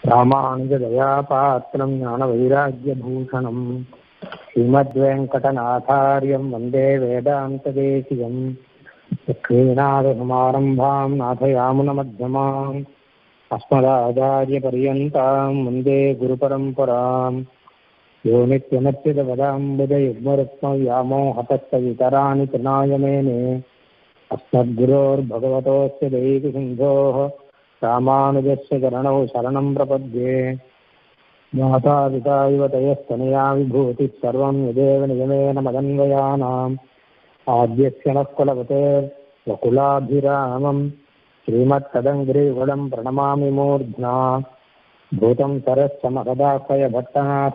ராமானுஜதயாபாத்திரம் ஞானவைராக்கியபூஷணம் ஸ்ரீமத்வேங்கடநாதாரியம் வந்தே வேதாந்ததேசிகம் லக்ஷ்மீநாதசமாரம்பாம் நாथयामुनमध्यमाम् अस्मदाचार्यपर्यन्ताम् वन्दे गुरुपरम्पराम् यो नित्यमच्युतपदाम्बुजयुग्मरुक्मव्यामोहतस्तवितराणि तृणाय मेने अस्मद्गुरोर्भगवतोऽस्य दैकसिन्धोः रामानुजस्य चरणौ शरणं प्रपद्ये मातापिता इव तयस्तनया विभूतिः सर्वं यदेव नियमेन मदन्वयानाम् आद्यस्य नः कुलवतेर्वकुलाभिरामम् श्रीमत्तदङ्घ्रिगुणं प्रणमामि मूर्ध्ना भूतं सरश्च महदाह्वय भट्टनाथ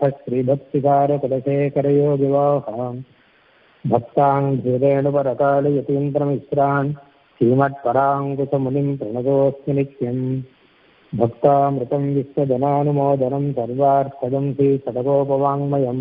श्रीभक्तिकारकुलशेखरयोगिवाहान् भक्तान् धीरेणुपरकालयतीन्द्रमिश्रान् श्रीमत्पराङ्कुशमुनिं प्रणतोऽस्मि नित्यम् भक्तामृतं विश्वजनानुमोदनं सर्वार्थदं श्रीषडगोपवाङ्मयम्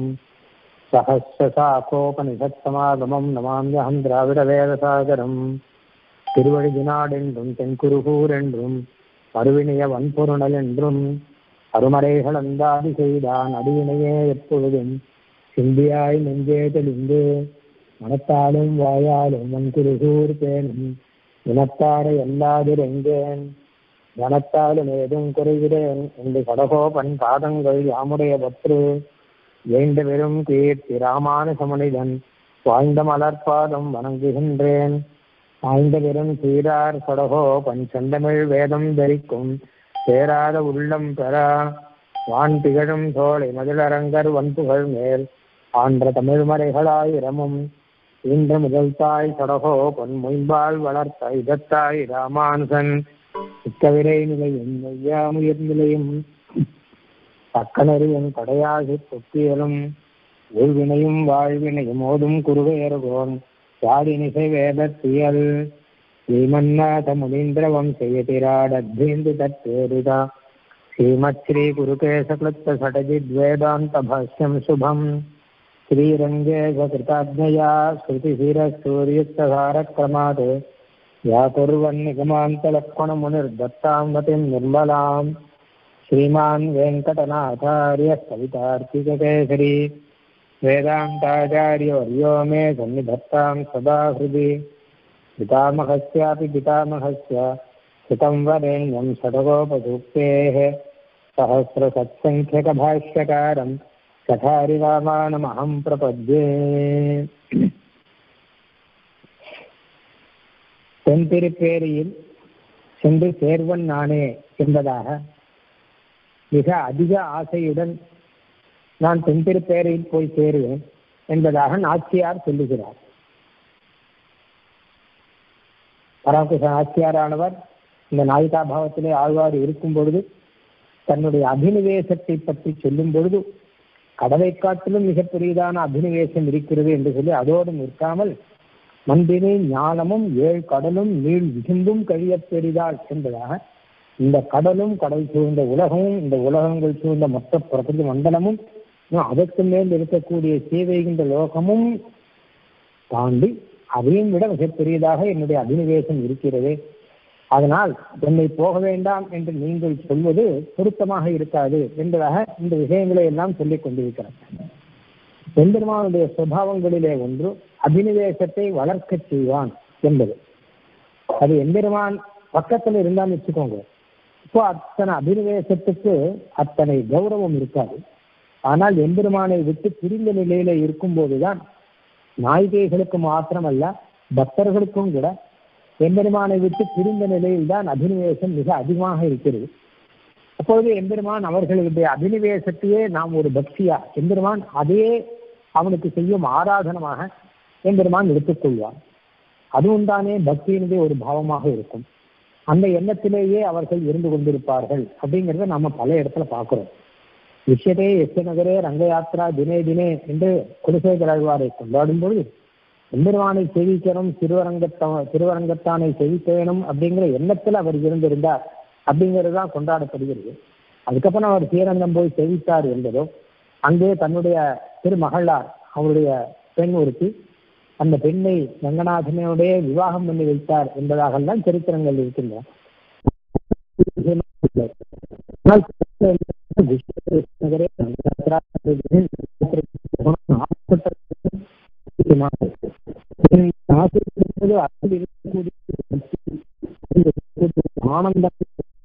सहस्रशाखोपनिषत्समागमं नमाम्यहं द्राविडवेदसागरम् திருவழிதினாடென்றும் தென்குருகூரென்றும் அருவினைய வன்பொருணல் என்றும் அருமறைகள் அந்தாதி செய்தான் அடிவினையே எப்பொழுதும் சிந்தியாய் நெஞ்சே தெளிந்து மனத்தாலும் வாயாலும் வன்குருகூர் பேணும் இனத்தாரை எல்லாதிரெங்கேன் கனத்தாலும் ஏதும் குறைகிறேன் என்று கடகோபன் பாதங்கள் யாமுடைய பற்று வேண்ட வெறும் கீர்த்தி ராமானுசமனிதன் வாய்ந்த மலர்பாதம் வணங்குகின்றேன் ஆய்ந்த பெரும் சீரார் சடகோ பஞ்சந்தமிழ் வேதம் தரிக்கும் சேராத உள்ளம் பெறா வான் திகழும் தோலை மதிலரங்கர் வன்புகள் மேல் ஆன்ற தமிழ்மறைகளாயிரமும் இன்று முதல் தாய் சடகோ பொன் மொய்பால் வளர்த்த இதத்தாய் ராமானுசன் சிக்கவிரை நிலையும் மெய்யாமுயிர் நிலையும் தக்கனறியும் கடையாகி தொக்கியலும் ஊழ்வினையும் வாழ்வினையும் ஓதும் குருவேறுகோன் யாழினிசை வேதத்தியல் ஸ்ரீமன்னாத முனீந்திர வம்சயதிராடத்வேந்து தத்வேரிதா ஸ்ரீமத் ஸ்ரீ குருகேசக்லுப்த சடஜித்வேதாந்த பாஷ்யம் சுபம் श्रीरङ्गेश कृताज्ञया श्रुतिशिरसूर्युक्तधारक्रमात् व्याकुर्वन्निगमान्तलक्ष्मणमुनिर्दत्तां मतिं निर्मलाम् श्रीमान् वेङ्कटनाथार्य कवितार्किककेसरी वेदान्ताचार्यवर्यो मे सन्निधत्तां सदा हृदि पितामहस्यापि पितामहस्य सुतं वरेण्यं षडगोपसूक्तेः सहस्रसत्सङ्ख्यकभाष्यकारम् கதாரிராமானமகம் பிரபத்யே தென்திருப்பேரியில் சென்று சேர்வன் நானே என்பதாக மிக அதிக ஆசையுடன் நான் தென்திருப்பேரையில் போய் சேருவேன் என்பதாக நாச்சியார் சொல்லுகிறார் பராகுச நாச்சியாரானவர் இந்த நாயிகா பாவத்திலே ஆழ்வார் இருக்கும் பொழுது தன்னுடைய அபினிவேசத்தை பற்றி சொல்லும் பொழுது கடலை காட்டிலும் மிகப்பெரியதான அபினிவேசம் இருக்கிறது என்று சொல்லி அதோடு நிற்காமல் மந்தினி ஞானமும் ஏழு கடலும் நீள் விசும்பும் கழியப் பெரிதாள் என்பதாக இந்த கடலும் கடல் சூழ்ந்த உலகமும் இந்த உலகங்கள் சூழ்ந்த மொத்த பிரபஞ்ச மண்டலமும் அதற்கு மேல் இருக்கக்கூடிய சேவைகின்ற லோகமும் தாண்டி அதையும் விட மிகப்பெரியதாக என்னுடைய அபினிவேசம் இருக்கிறது அதனால் என்னை போக வேண்டாம் என்று நீங்கள் சொல்வது பொருத்தமாக இருக்காது என்பதாக இந்த விஷயங்களை எல்லாம் சொல்லிக் கொண்டிருக்கிறார் எம்பெருமானுடைய சுபாவங்களிலே ஒன்று அபினிவேசத்தை வளர்க்க செய்வான் என்பது அது எம்பெருமான் பக்கத்தில் இருந்தான்னு வச்சுக்கோங்க இப்போ அத்தனை அபினிவேசத்துக்கு அத்தனை கௌரவம் இருக்காது ஆனால் எம்பெருமானை விட்டு பிரிந்த நிலையில இருக்கும் போதுதான் நாய்கைகளுக்கு மாத்திரமல்ல பக்தர்களுக்கும் கூட எம்பெருமானை விட்டு பிரிந்த நிலையில் தான் அபினிவேசம் மிக அதிகமாக இருக்கிறது அப்பொழுது எம்பெருமான் அவர்களுடைய அபினிவேசத்தையே நாம் ஒரு பக்தியா எம்பெருமான் அதையே அவனுக்கு செய்யும் ஆராதனமாக எம்பெருமான் எடுத்துக்கொள்வான் அதுவும் தானே பக்தியினுடைய ஒரு பாவமாக இருக்கும் அந்த எண்ணத்திலேயே அவர்கள் இருந்து கொண்டிருப்பார்கள் அப்படிங்கிறத நம்ம பல இடத்துல பார்க்கிறோம் விஷயத்தே எஸ் நகரே ரங்க யாத்ரா தினே தினே என்று குலசேகர் அழ்வாரை கொண்டாடும் பொழுது எம்பெருமானை செவிக்கணும் திருவரங்கத்த திருவரங்கத்தானை செவிக்க வேணும் அப்படிங்கிற எண்ணத்தில் அவர் இருந்திருந்தார் அப்படிங்கிறது தான் கொண்டாடப்படுகிறது அதுக்கப்புறம் அவர் ஸ்ரீரங்கம் போய் செவித்தார் என்பதோ அங்கே தன்னுடைய திருமகளார் அவருடைய பெண் ஒருத்தி அந்த பெண்ணை ரங்கநாதனுடைய விவாகம் பண்ணி வைத்தார் என்பதாகலாம் சரித்திரங்கள் இருக்கின்றன ஆனால் நகரே ஆனந்தம்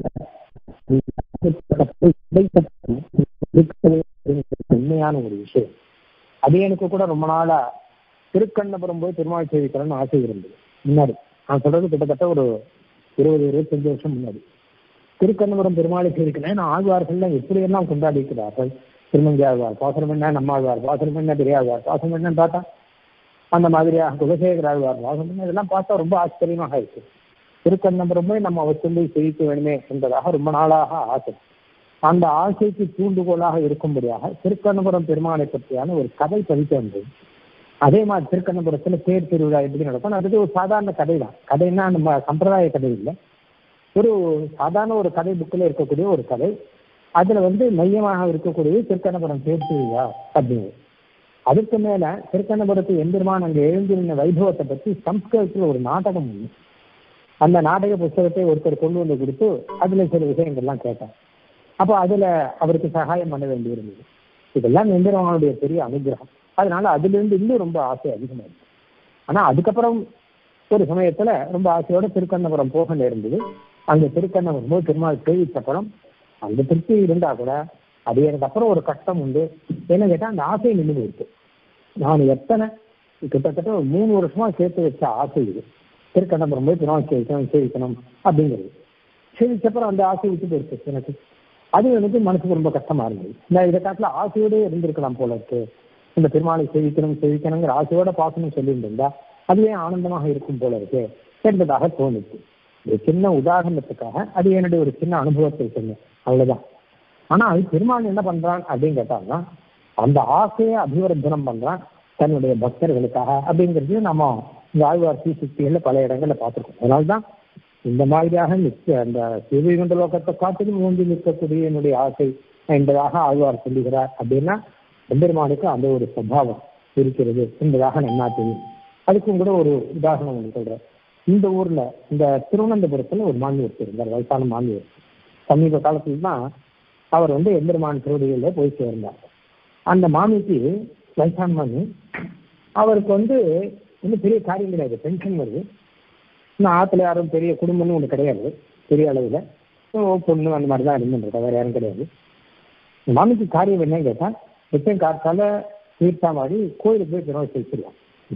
உண்மையான ஒரு விஷயம் அது எனக்கு கூட ரொம்ப நாளா திருக்கண்ணபுரம் போய் திருமால் சேவிக்கணும்னு ஆசை இருந்தது முன்னாடி நான் சொல்றது கிட்டத்தட்ட ஒரு இருபது இருபத்தஞ்சு வருஷம் முன்னாடி திருக்கண்ணபுரம் பெருமாளை சேவிக்கணும் ஆழ்வார்கள்லாம் எப்படி எல்லாம் கொண்டாடி இருக்கிறார்கள் திருமங்கி ஆழ்வார் பாசனம் என்ன நம்ம ஆழ்வார் பாசனம் என்ன பெரியாழ்வார் பாசனம் என்னன்னு பார்த்தா அந்த மாதிரியாக குலசேகர ஆழ்வார் பாசனம் என்ன இதெல்லாம் பார்த்தா ரொம்ப ஆச்சரியமாக இருக்கு திருக்கண்ணபுரம் போய் நம்ம அவர் சொல்லி சேவிக்க வேணுமே என்பதாக ரொம்ப நாளாக ஆசை அந்த ஆசைக்கு தூண்டுகோலாக இருக்கும்படியாக திருக்கண்ணபுரம் பெருமாளை பற்றியான ஒரு கதை பதிக்க வந்தது அதே மாதிரி திருக்கண்ணபுரத்துல தேர் திருவிழா எப்படி நடக்கும் அது ஒரு சாதாரண கதை தான் கதைன்னா நம்ம சம்பிரதாய கதை இல்லை ஒரு சாதாரண ஒரு கதை புக்கில் இருக்கக்கூடிய ஒரு கதை அதுல வந்து மையமாக இருக்கக்கூடியது திருக்கண்ணபுரம் தேர் திருவிழா அப்படிங்கிறது அதுக்கு மேல திருக்கண்ணபுரத்து எம்பெருமான் அங்கே எழுந்திருந்த வைபவத்தை பற்றி சம்ஸ்கிருதத்தில் ஒரு நாடகம் உண்டு அந்த நாடக புஸ்தகத்தை ஒருத்தர் கொண்டு வந்து கொடுத்து அதுல சில விஷயங்கள்லாம் கேட்டார் அப்போ அதுல அவருக்கு சகாயம் பண்ண வேண்டி இருந்தது இதெல்லாம் எம்பெருமானுடைய பெரிய அனுகிரகம் அதனால அதுல இருந்து இன்னும் ரொம்ப ஆசை அதிகமாயிடுச்சு ஆனா அதுக்கப்புறம் ஒரு சமயத்துல ரொம்ப ஆசையோட திருக்கண்ணபுரம் போக நேர்ந்தது அங்க திருக்கண்ணபுரம் போய் பெருமாள் சேவிச்சப்புறம் அந்த திருப்தி இருந்தா கூட அது எனக்கு அப்புறம் ஒரு கஷ்டம் உண்டு என்ன கேட்டா அந்த ஆசை நின்று போயிருக்கு நான் எத்தனை கிட்டத்தட்ட ஒரு மூணு வருஷமா சேர்த்து வச்ச ஆசை இது திருக்கண்ணபுரம் போய் பெருமாள் சேவிக்கணும் சேவிக்கணும் அப்படிங்கிறது சேவிச்சப்பறம் அந்த ஆசை விட்டு போயிருக்கு எனக்கு அது எனக்கு மனசுக்கு ரொம்ப கஷ்டமா இருந்தது இந்த இதை காட்டில ஆசையோடய இருந்திருக்கலாம் போல இருக்கு இந்த பெருமாளை சேவிக்கணும் சேவிக்கணுங்கிற ஆசையோட பாசனம் சொல்லிட்டு இருந்தா அதுவே ஆனந்தமாக இருக்கும் போல இருக்கு என்பதாக தோணுச்சு ஒரு சின்ன உதாரணத்துக்காக அது என்னுடைய ஒரு சின்ன அனுபவத்தை சொன்னேன் அவ்வளவுதான் ஆனா அது பெருமாள் என்ன பண்றான் அப்படின்னு கேட்டாங்கன்னா அந்த ஆசையை அபிவர்த்தனம் பண்றான் தன்னுடைய பக்தர்களுக்காக அப்படிங்கிறது நம்ம இந்த ஆழ்வார் சீசுக்திகள்ல பல இடங்கள்ல பார்த்துருக்கோம் அதனால்தான் இந்த மாதிரியாக நிற்க அந்த சிவகுண்ட லோகத்தை காட்டிலும் ஓங்கி நிற்கக்கூடிய என்னுடைய ஆசை என்பதாக ஆழ்வார் சொல்லுகிறார் அப்படின்னா எம்பெருமானுக்கு அந்த ஒரு சபாவம் இருக்கிறது என்பதாக நன்னா தெரியும் அதுக்கும் கூட ஒரு உதாரணம் ஒன்று சொல்றேன் இந்த ஊர்ல இந்த திருவனந்தபுரத்துல ஒரு மாமியர் இருந்தார் வயசான மாமியர் சமீப காலத்துல தான் அவர் வந்து எம்பெருமான் திருவடிகளில் போய் சேர்ந்தார் அந்த மாமிக்கு வயசான மாமி அவருக்கு வந்து இன்னும் பெரிய காரியம் கிடையாது பென்ஷன் வருது இன்னும் ஆத்துல யாரும் பெரிய குடும்பம்னு ஒன்று கிடையாது பெரிய அளவில் பொண்ணு அந்த மாதிரி தான் இருந்துருக்கா வேற யாரும் கிடையாது மாமிக்கு காரியம் என்னன்னு கேட்டா நிச்சயம் காத்தால தீர்த்தா மாதிரி கோயிலுக்கு போய் திருவாள் வச்சிருவான்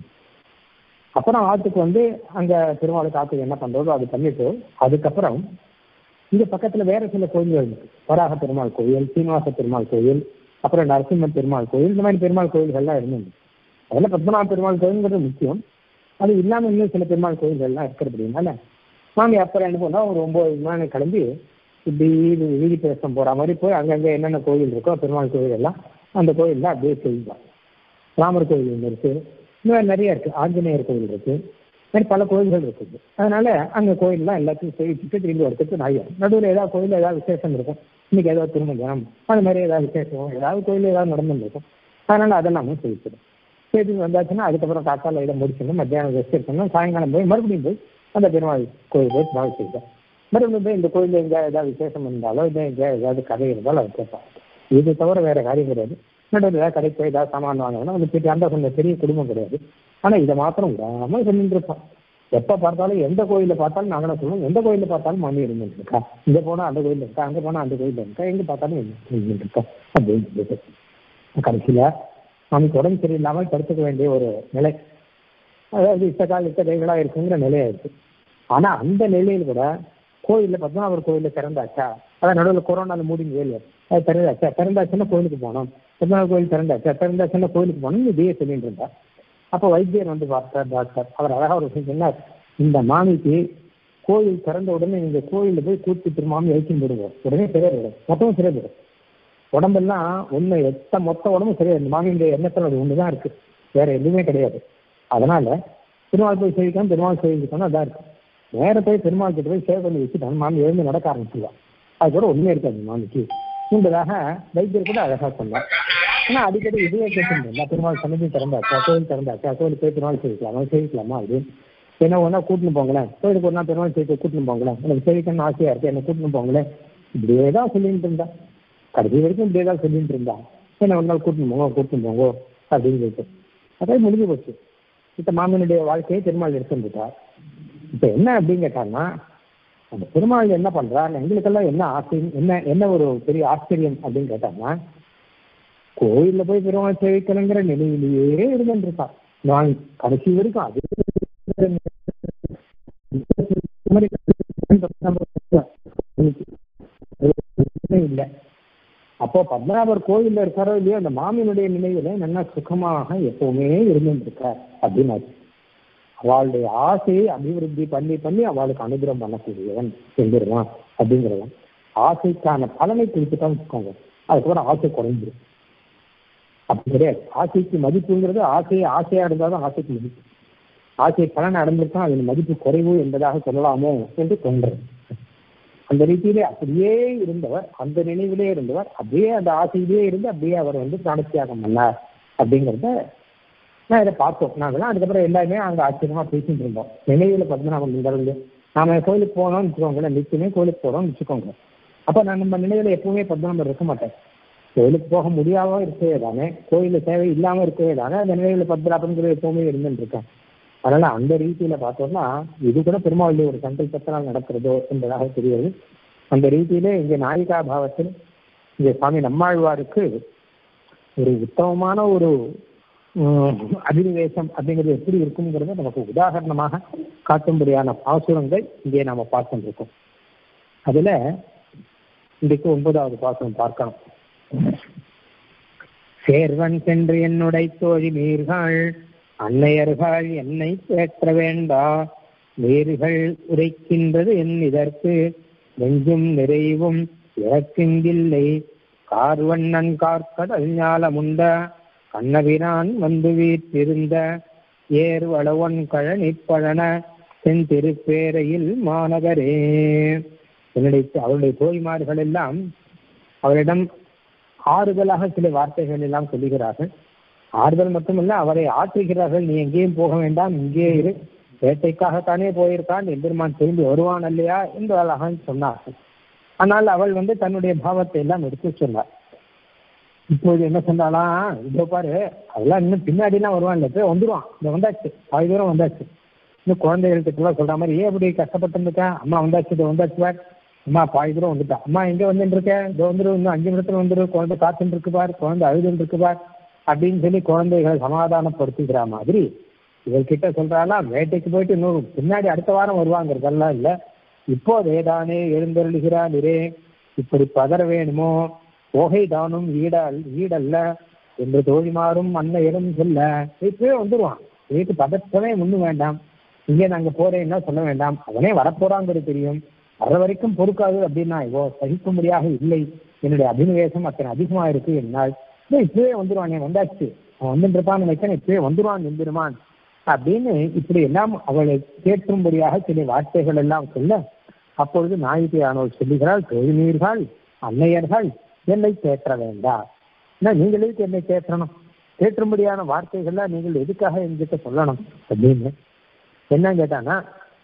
அப்புறம் ஆத்துக்கு வந்து அங்க திருவாளுக்கு ஆத்துக்கு என்ன பண்றதோ அது பண்ணிட்டு அதுக்கப்புறம் இங்க பக்கத்துல வேற சில கோயில்கள் இருக்கு வராக பெருமாள் கோயில் சீனிவாச பெருமாள் கோயில் அப்புறம் நரசிம்மன் பெருமாள் கோயில் இந்த மாதிரி பெருமாள் கோயில்கள்லாம் இருந்தது அதெல்லாம் பத்மநாப பெருமாள் கோயில்ங்கிறது முக்கியம் அது இல்லாம இன்னும் சில பெருமாள் கோயில்கள்லாம் இருக்கிறதுனால மாமி அப்புறம் என்ன பண்ணா ஒரு ஒன்பது மணி கிளம்பி இப்படி வீதி பிரசம் போற மாதிரி போய் அங்கங்க என்னென்ன கோயில் இருக்கோ பெருமாள் கோயில் எல்லாம் அந்த கோயில்ல அப்படியே செய்வாங்க ராமர் கோயில் ஒன்று இருக்கு இந்த மாதிரி நிறைய இருக்கு ஆஞ்சநேயர் கோயில் இருக்கு மாதிரி பல கோயில்கள் இருக்குது அதனால அங்க கோயில்லாம் எல்லாத்தையும் சேவிச்சுட்டு திரும்பி வரத்துக்கு நாயம் நடுவில் ஏதாவது கோயில் ஏதாவது விசேஷம் இருக்கும் இன்னைக்கு ஏதாவது திருமணம் அது மாதிரி ஏதாவது விசேஷம் ஏதாவது கோயில் ஏதாவது நடந்துருக்கும் அதனால அதெல்லாமே சேவிச்சிடும் சேவிச்சு வந்தாச்சுன்னா அதுக்கப்புறம் காத்தால இதை முடிச்சுட்டு மத்தியானம் ரெஸ்ட் எடுக்கணும் சாயங்காலம் போய் மறுபடியும் போய் அந்த பெருமாள் கோயில் போய் நாள் செய்தேன் மறுபடியும் போய் இந்த கோயிலில் எங்கே ஏதாவது விசேஷம் இருந்தாலோ இல்லை எங்கே ஏதாவது கதை இருந்தாலும் அதை கேட்பாங்க இது தவிர வேற காரியம் கிடையாது நடுவில் ஏதாவது கடைக்கு போய் ஏதாவது சாமான் வாங்கணும் அந்த பெரிய அந்த கொஞ்சம் பெரிய குடும்பம் கிடையாது ஆனா இதை மாத்திரம் விடாம சொல்லிட்டு இருப்போம் எப்ப பார்த்தாலும் எந்த கோயில பார்த்தாலும் நாங்க என்ன சொல்லுவோம் எந்த கோயில பார்த்தாலும் மணி இருந்துட்டு இருக்கா இங்க போனா அந்த கோயில் இருக்கா அங்க போனா அந்த கோயில் இருக்கா எங்க பார்த்தாலும் இருந்துட்டு இருக்கா அப்படின்னு சொல்லிட்டு கடைசியில நமக்கு உடம்பு சரியில்லாமல் படுத்துக்க வேண்டிய ஒரு நிலை அதாவது இத்த கால் இத்த கைகளா இருக்குங்கிற நிலையாயிருக்கு ஆனா அந்த நிலையில் கூட கோயில்ல பத்மநாபர் கோயில்ல திறந்தாச்சா அதான் நடுவில் கொரோனால மூடிங்க வேலை அது திறந்தாச்சா திறந்தாச்சுன்னா கோயிலுக்கு போனோம் பத்மநாபர் கோயில் திறந்தாச்சா திறந்தாச்சுன்னா கோயிலுக்கு போனோம் இதையே சொல்லிட்டு இருந்தா அப்போ வைத்தியர் வந்து பார்த்தார் டாக்டர் அவர் அழகா ஒரு விஷயம் சொன்னார் இந்த மாமிக்கு கோயில் திறந்த உடனே நீங்க கோயில்ல போய் கூட்டி திருமாமி எழுச்சி விடுவோம் உடனே சரியா விடும் மொத்தமும் சரியா விடும் உடம்பெல்லாம் ஒண்ணு எத்த மொத்த உடம்பும் சரியா இந்த மாமியுடைய எண்ணத்தில் அது ஒண்ணுதான் இருக்கு வேற எதுவுமே கிடையாது அதனால திருமால் போய் சேவிக்கணும் பெருமாள் சேவிக்கணும் அதான் இருக்கு நேர போய் பெருமாள் கிட்ட போய் சேவை பண்ணி வச்சுட்டாங்க மாமி எழுந்து நடக்க ஆரம்பிச்சிருவா அது கூட உண்மை இருக்காது மாமிக்கு என்பதாக வைத்தியர் கூட அழகா சொன்னார் ஆனா அடிக்கடி இதுவே கேட்டுருந்தேன் பெருமாள் சன்னதி திறந்தாச்சா கோயில் திறந்தாச்சா கோயிலுக்கு போய் பெருமாள் சேவிக்கலாமா சேவிக்கலாமா அப்படின்னு என்ன ஒன்றா கூட்டின்னு போங்களேன் கோயிலுக்கு ஒரு நாள் பெருமாள் சேர்த்து கூட்டின்னு போங்களேன் எனக்கு சேவிக்கணும்னு ஆசையா இருக்கு என்ன கூட்டின்னு போங்களேன் இப்படியே தான் சொல்லிட்டு இருந்தா கடைசி வரைக்கும் இப்படியே தான் சொல்லிட்டு இருந்தான் என்ன ஒரு நாள் கூட்டின்னு போங்க கூட்டின்னு போங்க அப்படின்னு சொல்லிட்டு அதே முடிஞ்சு போச்சு இப்ப மாமனுடைய வாழ்க்கையை திருமால் எடுத்துட்டார் இப்ப என்ன அப்படின்னு கேட்டாங்கன்னா அந்த பெருமாள் என்ன பண்றார் எங்களுக்கெல்லாம் என்ன ஆசை என்ன என்ன ஒரு பெரிய ஆச்சரியம் அப்படின்னு கேட்டாங்கன்னா கோயில்ல போய் பெருமாள் சேவிக்கணுங்கிற நிலையிலேயே இருந்துருக்கான் நான் கடைசி வரைக்கும் அது இல்லை அப்போ பத்மநாபர் கோயில்ல இருக்காரோ இல்லையோ அந்த மாமியினுடைய நினைவுல நல்லா சுகமாக எப்பவுமே இருந்துருக்கார் அப்படின்னு அவளுடைய ஆசையை அபிவிருத்தி பண்ணி பண்ணி அவளுக்கு அனுகிரகம் பண்ணக்கூடியவன் செஞ்சிருவான் அப்படிங்கிறவன் ஆசைக்கான பலனை குறித்துட்டான்னு வச்சுக்கோங்க அதுக்கப்புறம் ஆசை குறைஞ்சிரும் அப்படி கிடையாது ஆசைக்கு மதிப்புங்கிறது ஆசையை ஆசையா இருந்தாதான் ஆசைக்கு மதிப்பு ஆசை பலன் அடைஞ்சிருக்கா அதன் மதிப்பு குறைவு என்பதாக சொல்லலாமோ என்று தோன்றது அந்த ரீதியிலே அப்படியே இருந்தவர் அந்த நினைவிலே இருந்தவர் அப்படியே அந்த ஆசையிலேயே இருந்து அப்படியே அவர் வந்து பிராணத்தியாகம் பண்ணார் அப்படிங்கிறத நான் இதை பார்த்தோம் நாங்களாம் அதுக்கப்புறம் எல்லாருமே அங்கே ஆச்சரியமா பேசிட்டு இருந்தோம் நினைவுல பத்மநாபம் இருந்து நாம கோயிலுக்கு போனோம்னு வச்சுக்கோங்களேன் நிச்சயமே கோயிலுக்கு போறோம்னு வச்சுக்கோங்க அப்ப நான் நம்ம நினைவுல எப்பவுமே பத்மநாபம் இருக்க மாட்டேன் கோயிலுக்கு போக முடியாம இருக்கவே தானே கோயில தேவை இல்லாம இருக்கவே தானே அந்த நினைவுல பத்மநாபங்கிறது எப்பவுமே இருந்துட்டு இருக்கேன் அதனால அந்த ரீதியில பார்த்தோம்னா இது கூட பெருமாளுடைய ஒரு சங்கல்பத்தினால் நடக்கிறதோ என்பதாக தெரிகிறது அந்த ரீதியிலே இங்கே நாயிகா பாவத்தில் இங்கே சுவாமி நம்மாழ்வாருக்கு ஒரு உத்தமமான ஒரு அபினிவேசம் அப்படிங்கிறது எப்படி இருக்குங்கிறத நமக்கு உதாரணமாக காட்டும்படியான பாசுரங்கள் இங்கே நாம பார்த்துட்டு இருக்கோம் அதுல இன்றைக்கு ஒன்பதாவது பாசுரம் பார்க்கணும் சேர்வன் சென்று என்னுடைய தோழி நீர்கள் அன்னையர்கள் என்னை தேற்ற வேண்டா வேர்கள் உரைக்கின்றது என் இதற்கு நெஞ்சும் நிறைவும் இறக்கின்றில்லை கார்வண்ணன் கார்கடல் ஞாலமுண்ட கண்ணபிரான் வந்து வீற்றிருந்த ஏர் வளவன் கழனி பழன தென் திருப்பேரையில் மாநகரே என்னுடைய அவருடைய தோழிமார்கள் எல்லாம் அவரிடம் ஆறுதலாக சில வார்த்தைகள் எல்லாம் சொல்லுகிறார்கள் ஆறுதல் மட்டுமல்ல அவரை ஆற்றுகிறார்கள் நீ எங்கேயும் போக வேண்டாம் இங்கே இரு வேட்டைக்காகத்தானே போயிருக்கான் எம்பெருமான் திரும்பி வருவான் இல்லையா என்று அழகாக சொன்னார்கள் ஆனால் அவள் வந்து தன்னுடைய பாவத்தை எல்லாம் எடுத்து சொன்னார் இப்போது என்ன சொன்னாலாம் இதோ பாரு அதெல்லாம் இன்னும் பின்னாடி எல்லாம் வருவான் இல்லை வந்துடுவான் இந்த வந்தாச்சு பாதி தூரம் வந்தாச்சு இன்னும் குழந்தைகள்கிட்ட எல்லாம் சொல்ற மாதிரி ஏன் இப்படி கஷ்டப்பட்டு இருக்கேன் அம்மா வந்தாச்சு இதோ வந்தாச்சு பார் அம்மா பாதி தூரம் வந்துட்டா அம்மா எங்க வந்துட்டு இருக்க இதோ வந்துடும் இன்னும் அஞ்சு நிமிடத்துல வந்துடும் குழந்தை காத்துட்டு இருக்கு பார் குழந்தை அழுதுன்னு இருக்கு பார் அப்படின்னு சொல்லி குழந்தைகளை சமாதானப்படுத்திக்கிற மாதிரி இவர்கிட்ட சொல்றாளா வேட்டைக்கு போயிட்டு இன்னும் பின்னாடி அடுத்த வாரம் வருவாங்கிறதெல்லாம் இல்ல இப்போதேதானே எழுந்தருளுகிறானிரே இப்படி பதற வேணுமோ ஓகை தானும் ஈடல் ஈடல்ல என்று தோழிமாறும் அன்னையரும் சொல்ல இப்பவே வந்துருவான் வீட்டு பதற்றமே முன்னு வேண்டாம் இங்கே நாங்க போறேன்னா சொல்ல வேண்டாம் அவனே வரப்போறாங்கிறது தெரியும் வர வரைக்கும் பொறுக்காது அப்படின்னா இவோ சகிக்கும்படியாக இல்லை என்னுடைய அபினிவேசம் அத்தனை அதிகமா இருக்கு என்னால் இப்பவே வந்துருவான் என் வந்தாச்சு அவன் வந்துட்டு இருப்பான்னு நினைக்கிறேன் இப்பவே வந்துருவான் எந்திருமான் அப்படின்னு இப்படி எல்லாம் அவளை கேட்கும்படியாக சில வார்த்தைகள் எல்லாம் சொல்ல அப்பொழுது நாயகியானவர் சொல்லுகிறாள் தொழில்நீர்கள் அன்னையர்கள் என்னை தேற்ற வேண்டாம் ஏன்னா நீங்கள் எதுக்கு என்னை தேற்றணும் தேற்றும்படியான வார்த்தைகள்லாம் நீங்கள் எதுக்காக என்கிட்ட சொல்லணும் அப்படின்னு என்ன கேட்டானா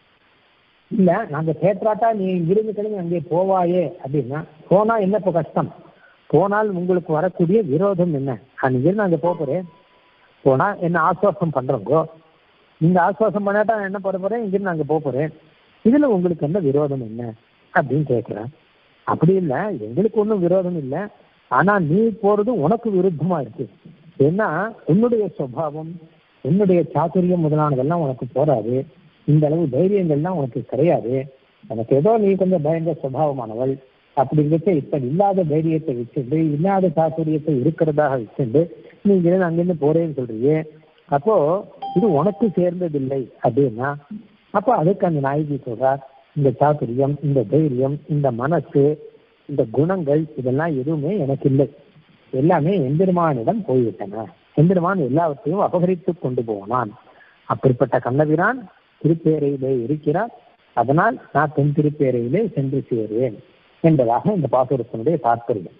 இல்ல நாங்க தேற்றாட்டா நீ இங்கிருந்து கிளம்பி அங்கே போவாயே அப்படின்னா போனா என்ன இப்போ கஷ்டம் போனால் உங்களுக்கு வரக்கூடிய விரோதம் என்ன நான் இங்கிருந்து அங்கே போக போறேன் போனா என்ன ஆசுவாசம் பண்றோங்கோ நீங்க ஆசுவாசம் பண்ணாட்டா நான் என்ன பண்ண போறேன் இங்கிருந்து அங்கே போக போறேன் இதுல உங்களுக்கு என்ன விரோதம் என்ன அப்படின்னு கேட்கிறேன் அப்படி இல்லை எங்களுக்கு ஒன்றும் விரோதம் இல்லை ஆனா நீ போறது உனக்கு விருத்தமா இருக்கு ஏன்னா உன்னுடைய சுவாவம் உன்னுடைய சாத்துரியம் முதலானதெல்லாம் உனக்கு போராது இந்த அளவு தைரியங்கள்லாம் உனக்கு கிடையாது எனக்கு ஏதோ நீ கொஞ்சம் பயங்கர சுபாவமானவள் அப்படிங்கிறத இப்ப இல்லாத தைரியத்தை வச்சுட்டு இல்லாத சாத்துரியத்தை இருக்கிறதாக வச்சுட்டு நீங்க அங்கிருந்து போறேன்னு சொல்றீங்க அப்போ இது உனக்கு சேர்ந்ததில்லை அப்படின்னா அப்போ அதுக்கு அந்த நாயகி சொல்றார் இந்த சாத்துரியம் இந்த தைரியம் இந்த மனசு இந்த குணங்கள் இதெல்லாம் எதுவுமே எனக்கு இல்லை எல்லாமே எம்பெருமானிடம் போய்விட்டன எம்பெருமான் எல்லாவற்றையும் அபகரித்து கொண்டு போனான் அப்படிப்பட்ட கண்ணபிரான் திருப்பேரையிலே இருக்கிறார் அதனால் நான் தென் திருப்பேரையிலே சென்று சேருவேன் என்பதாக இந்த பாசுரத்தினுடைய தாற்பயம்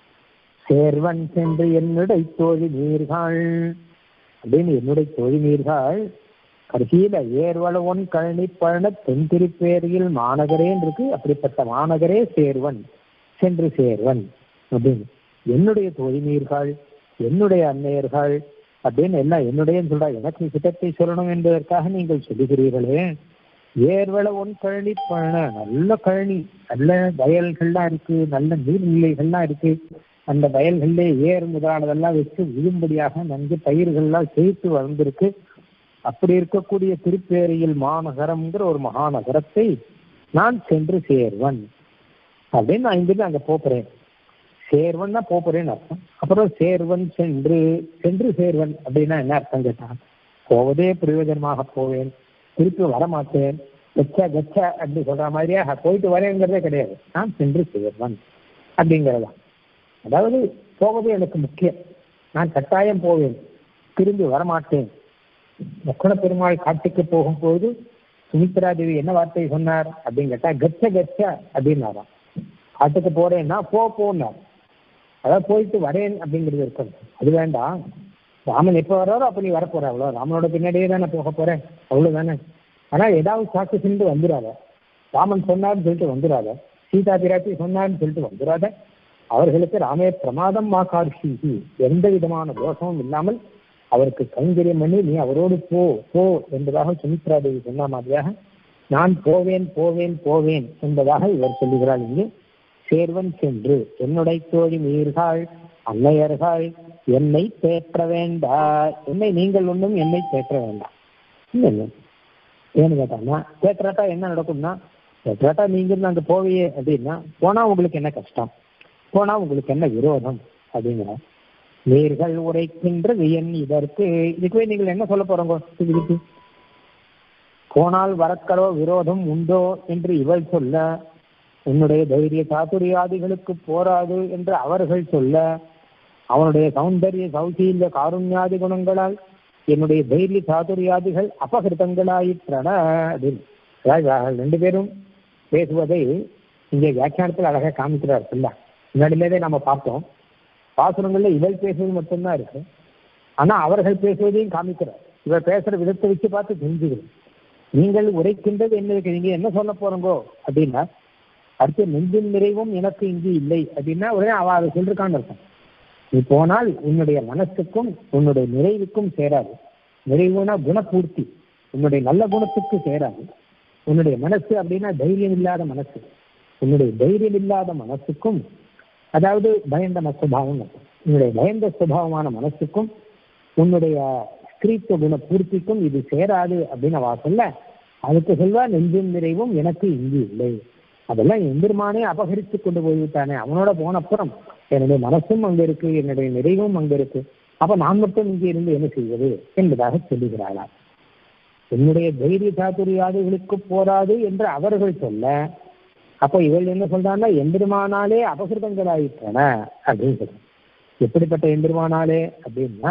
சேர்வன் சென்று என்னுடைய தோழி நீர்கள் அப்படின்னு என்னுடைய தோழி நீர்கள் கடைசியில ஏர்வளவன் கழனி பழன தென் திருப்பேரியில் மாநகரேன் இருக்கு அப்படிப்பட்ட மாநகரே சேர்வன் சென்று சேர்வன் அப்படின்னு என்னுடைய தோழிமீர்கள் என்னுடைய அன்னையர்கள் அப்படின்னு எல்லாம் என்னுடையன்னு சொல்றா எனக்கு சித்தத்தை சொல்லணும் என்பதற்காக நீங்கள் சொல்லுகிறீர்களே ஏர்வள ஒன் கழனி பண்ண நல்ல கழனி நல்ல வயல்கள்லாம் இருக்கு நல்ல நீர்நிலைகள்லாம் இருக்கு அந்த வயல்கள்ல ஏர் முதலானதெல்லாம் வச்சு விழும்படியாக நன்கு பயிர்கள்லாம் செழித்து வளர்ந்திருக்கு அப்படி இருக்கக்கூடிய திருப்பேரியில் மாநகரம்ங்கிற ஒரு மகாநகரத்தை நான் சென்று சேர்வன் அப்படின்னு நான் இங்கிருந்து அங்க போறேன் சேர்வன்னா போறேன்னு அர்த்தம் அப்புறம் சேர்வன் சென்று சென்று சேர்வன் அப்படின்னா என்ன அர்த்தம் கேட்டான் போவதே பிரயோஜனமாக போவேன் திருப்பி வரமாட்டேன் கச்ச கச்ச அப்படி சொல்ற மாதிரியா போயிட்டு வரேங்கிறதே கிடையாது நான் சென்று சேர்வன் அப்படிங்கிறதா அதாவது போவது எனக்கு முக்கியம் நான் கட்டாயம் போவேன் திரும்பி வரமாட்டேன் லக்ஷ்மண பெருமாள் காட்டுக்கு போகும்போது சுமித்ரா தேவி என்ன வார்த்தை சொன்னார் அப்படின்னு கேட்டா கச்ச கச்ச அப்படின்னாராம் காட்டுக்கு போறேன்னா போ போனார் அதாவது போயிட்டு வரேன் அப்படிங்கிறது இருக்கணும் அது வேண்டாம் ராமன் எப்போ வர்றாரோ அப்போ நீ வரப்போற அவ்வளோ ராமனோட பின்னாடியே தானே போக போறேன் அவ்வளவுதானே ஆனா ஏதாவது சாக்கு சென்று வந்துடாத ராமன் சொன்னார்னு சொல்லிட்டு வந்துடாத சீதா பிராட்டி சொன்னார்னு சொல்லிட்டு வந்துடாத அவர்களுக்கு ராமே பிரமாதம் மாகார்ஷி எந்த விதமான தோஷமும் இல்லாமல் அவருக்கு கைங்கரியம் பண்ணி நீ அவரோடு போ போ என்பதாக சுமித்ரா தேவி சொன்ன மாதிரியாக நான் போவேன் போவேன் போவேன் என்பதாக இவர் சொல்லுகிறார் இங்கே சேர்வன் சென்று என்னுடைய தோழி மீர்கள் அன்னையர்கள் என்னை தேற்ற வேண்டா என்னை நீங்கள் ஒன்றும் என்னை தேற்ற வேண்டாம் இல்லை ஏன்னு கேட்டாங்கன்னா தேற்றாட்டா என்ன நடக்கும்னா தேற்றாட்டா நீங்க அங்க போவியே அப்படின்னா போனா உங்களுக்கு என்ன கஷ்டம் போனா உங்களுக்கு என்ன விரோதம் அப்படிங்கிற நீர்கள் உரைக்கின்றது என் இதற்கு இதுக்குவே நீங்கள் என்ன சொல்ல போறோங்க இதுக்கு போனால் வரக்கடோ விரோதம் உண்டோ என்று இவள் சொல்ல உன்னுடைய தைரிய சாதுரியாதிகளுக்கு போராது என்று அவர்கள் சொல்ல அவனுடைய சௌந்தரிய சௌசீல்ய காருண்யாதி குணங்களால் என்னுடைய தைரிய சாதுரியாதிகள் அபகிருத்தங்களாயிற்றன அப்படின்னு அதாவது ரெண்டு பேரும் பேசுவதை இங்கே வியாக்கியானத்தில் அழகாக காமிக்கிறார் இல்ல முன்னாடியிலே நம்ம பார்த்தோம் பாசுரங்கள்ல இவள் பேசுவது மட்டும்தான் இருக்கு ஆனா அவர்கள் பேசுவதையும் காமிக்கிறார் இவர் பேசுற விதத்தை வச்சு பார்த்து தெரிஞ்சுக்கிறோம் நீங்கள் உரைக்கின்றது என்ன இருக்கு நீங்க என்ன சொல்ல போறீங்கோ அப்படின்னா அடுத்து நெஞ்சின் நிறைவும் எனக்கு இங்கு இல்லை அப்படின்னா உடனே அவ அதை சொல்லிருக்கான்னு இருக்கும் நீ போனால் உன்னுடைய மனசுக்கும் உன்னுடைய நிறைவுக்கும் சேராது நிறைவுனா குணபூர்த்தி உன்னுடைய நல்ல குணத்துக்கு சேராது உன்னுடைய மனசு அப்படின்னா தைரியம் இல்லாத மனசு உன்னுடைய தைரியம் இல்லாத மனசுக்கும் அதாவது பயந்த சுபாவம் உன்னுடைய பயந்த சுபாவமான மனசுக்கும் உன்னுடைய ஸ்திரீத்துவ குண பூர்த்திக்கும் இது சேராது அப்படின்னு அவ சொல்ல அதுக்கு சொல்வா நெஞ்சும் நிறைவும் எனக்கு இங்கு இல்லை அதெல்லாம் எம்பெருமானே அபகரித்து கொண்டு போய்விட்டானே அவனோட போனப்புறம் என்னுடைய மனசும் அங்க இருக்கு என்னுடைய நிறைவும் அங்க இருக்கு அப்ப நான் மட்டும் இங்கே இருந்து என்ன செய்வது என்பதாக சொல்லுகிறாளா என்னுடைய தைரிய சாதுரியாதிகளுக்கு போராது என்று அவர்கள் சொல்ல அப்போ இவள் என்ன சொல்றாங்கன்னா எம்பெருமானாலே அபகிருதங்களாயிற்றன அப்படின்னு சொல்றாங்க எப்படிப்பட்ட எம்பெருமானாலே அப்படின்னா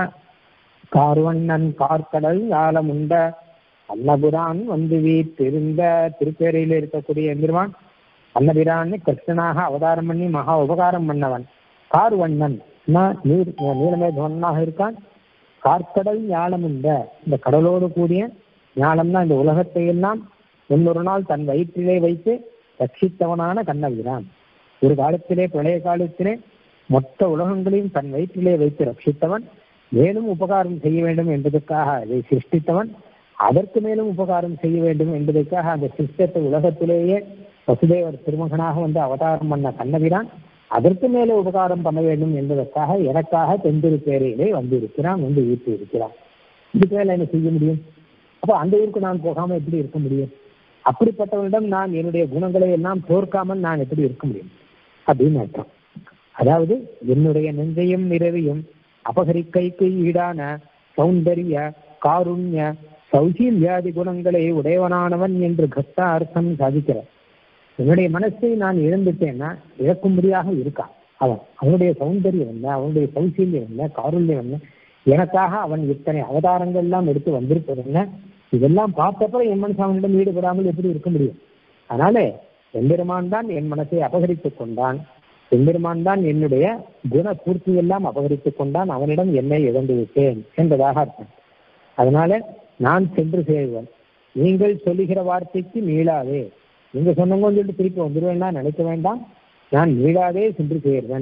கார்வண்ணன் கார்கடல் ஞாலமுண்ட அன்னபுரான் வந்து வீட்டிருந்த திருப்பேரையில் இருக்கக்கூடிய எம்பெருமான் அன்னபிரான்னு கிருஷ்ணனாக அவதாரம் பண்ணி மகா உபகாரம் பண்ணவன் கார்வண்ணன் நீர் நீலமேதவனாக இருக்கான் கார்க்கடல் ஞாலமுண்ட இந்த கடலோடு கூடிய ஞானம்னா இந்த உலகத்தை எல்லாம் முன்னொரு நாள் தன் வயிற்றிலே வைத்து ரட்சித்தவனான கண்ணபிரான் ஒரு காலத்திலே பழைய காலத்திலே மொத்த உலகங்களையும் தன் வயிற்றிலே வைத்து ரட்சித்தவன் மேலும் உபகாரம் செய்ய வேண்டும் என்பதற்காக அதை சிருஷ்டித்தவன் அதற்கு மேலும் உபகாரம் செய்ய வேண்டும் என்பதற்காக அந்த சிஸ்டத்தை உலகத்திலேயே வசுதேவர் திருமகனாக வந்து அவதாரம் பண்ண கண்ணபிரான் அதற்கு மேலே உபகாரம் பண்ண வேண்டும் என்பதற்காக எனக்காக தென்திரு பேரையிலே வந்து இருக்கிறான் வந்து வீட்டு இருக்கிறான் இதுக்கு மேல என்ன செய்ய முடியும் அப்போ அந்த ஊருக்கு நான் போகாம எப்படி இருக்க முடியும் அப்படிப்பட்டவனிடம் நான் என்னுடைய குணங்களை எல்லாம் தோற்காமல் நான் எப்படி இருக்க முடியும் அப்படின்னு அர்த்தம் அதாவது என்னுடைய நெஞ்சையும் நிறைவையும் அபகரிக்கைக்கு ஈடான சௌந்தரிய காருண்ய சௌசீல்யாதி குணங்களை உடையவனானவன் என்று கத்தா அர்த்தம் சாதிக்கிறார் என்னுடைய மனசை நான் இழந்துட்டேன்னா இழக்கும்படியாக இருக்கான் அவன் அவனுடைய சௌந்தரியம் என்ன அவனுடைய சௌசீல்யம் என்ன காருண்யம் என்ன எனக்காக அவன் இத்தனை அவதாரங்கள் எல்லாம் எடுத்து வந்திருப்பது என்ன இதெல்லாம் பார்த்தப்பறம் என் மனசு அவனிடம் ஈடுபடாமல் எப்படி இருக்க முடியும் அதனால எம்பெருமான் தான் என் மனசை அபகரித்துக் கொண்டான் எம்பெருமான் தான் என்னுடைய குண பூர்த்தி எல்லாம் அபகரித்துக் கொண்டான் அவனிடம் என்னை இழந்து விட்டேன் என்பதாக அர்த்தம் அதனால நான் சென்று சேர்வன் நீங்கள் சொல்லுகிற வார்த்தைக்கு மீளாதே நீங்க சொன்னவங்க சொல்லிட்டு திருப்பி வந்துடுவேன்னா நினைக்க வேண்டாம் நான் மீளாதே சென்று சேர்வன்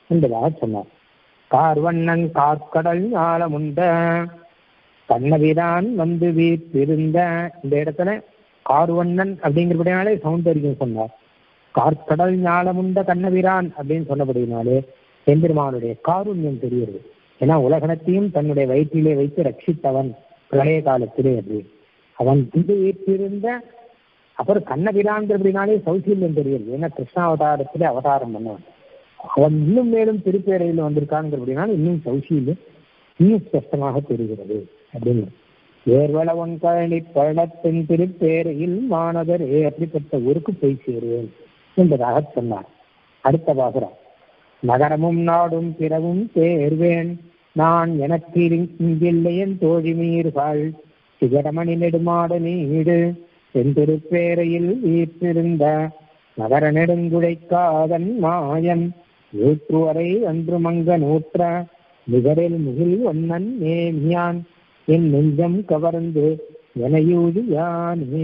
என்பதாக சொன்னார் கார்வண்ணன் கார்க்கடல் ஞாலமுண்ட கண்ணவிதான் வந்து வீற்றிருந்த இந்த இடத்துல கார்வண்ணன் அப்படிங்கிறபடினாலே சௌந்தரியம் சொன்னார் கார்க்கடல் ஞாலமுண்ட கண்ணவிரான் அப்படின்னு சொன்னபடினாலே எம்பெருமானுடைய காருண்யம் தெரியுது ஏன்னா உலகனத்தையும் தன்னுடைய வயிற்றிலே வைத்து ரட்சித்தவன் பிரளய காலத்திலே அது அவன் வந்து வீற்றிருந்த அப்புறம் கண்ணபிரான்கிறபடினாலே சௌசீல்யம் தெரியுது ஏன்னா கிருஷ்ணாவதாரத்திலே அவதாரம் பண்ணவன் அவன் இன்னும் மேலும் திருப்பேரையில் வந்திருக்காங்கிறபடினால இன்னும் சௌசீல்யம் இன்னும் ஸ்பஷ்டமாக தெரிகிறது அப்படின்னு ஏர்வளவன் கழனி பழத்தின் திருப்பேரையில் மாநகரே அப்படிப்பட்ட ஊருக்கு போய் சேருவேன் என்பதாக சொன்னார் அடுத்த பாசுரம் நகரமும் நாடும் பிறவும் தேர்வேன் நான் எனக்கு இங்கில்லையன் தோழி மீறுகள் சிகரமணி நெடுமாட நீடு செந்திருப்பேரையில் வீற்றிருந்த நகர நெடுங்குழைக்காதன் மாயன் நூற்றுவரை அன்று மங்க நூற்ற நிகரில் முகில் ஒன்னன் நேமியான் என் நெஞ்சம் கவர்ந்து எனையூது யானே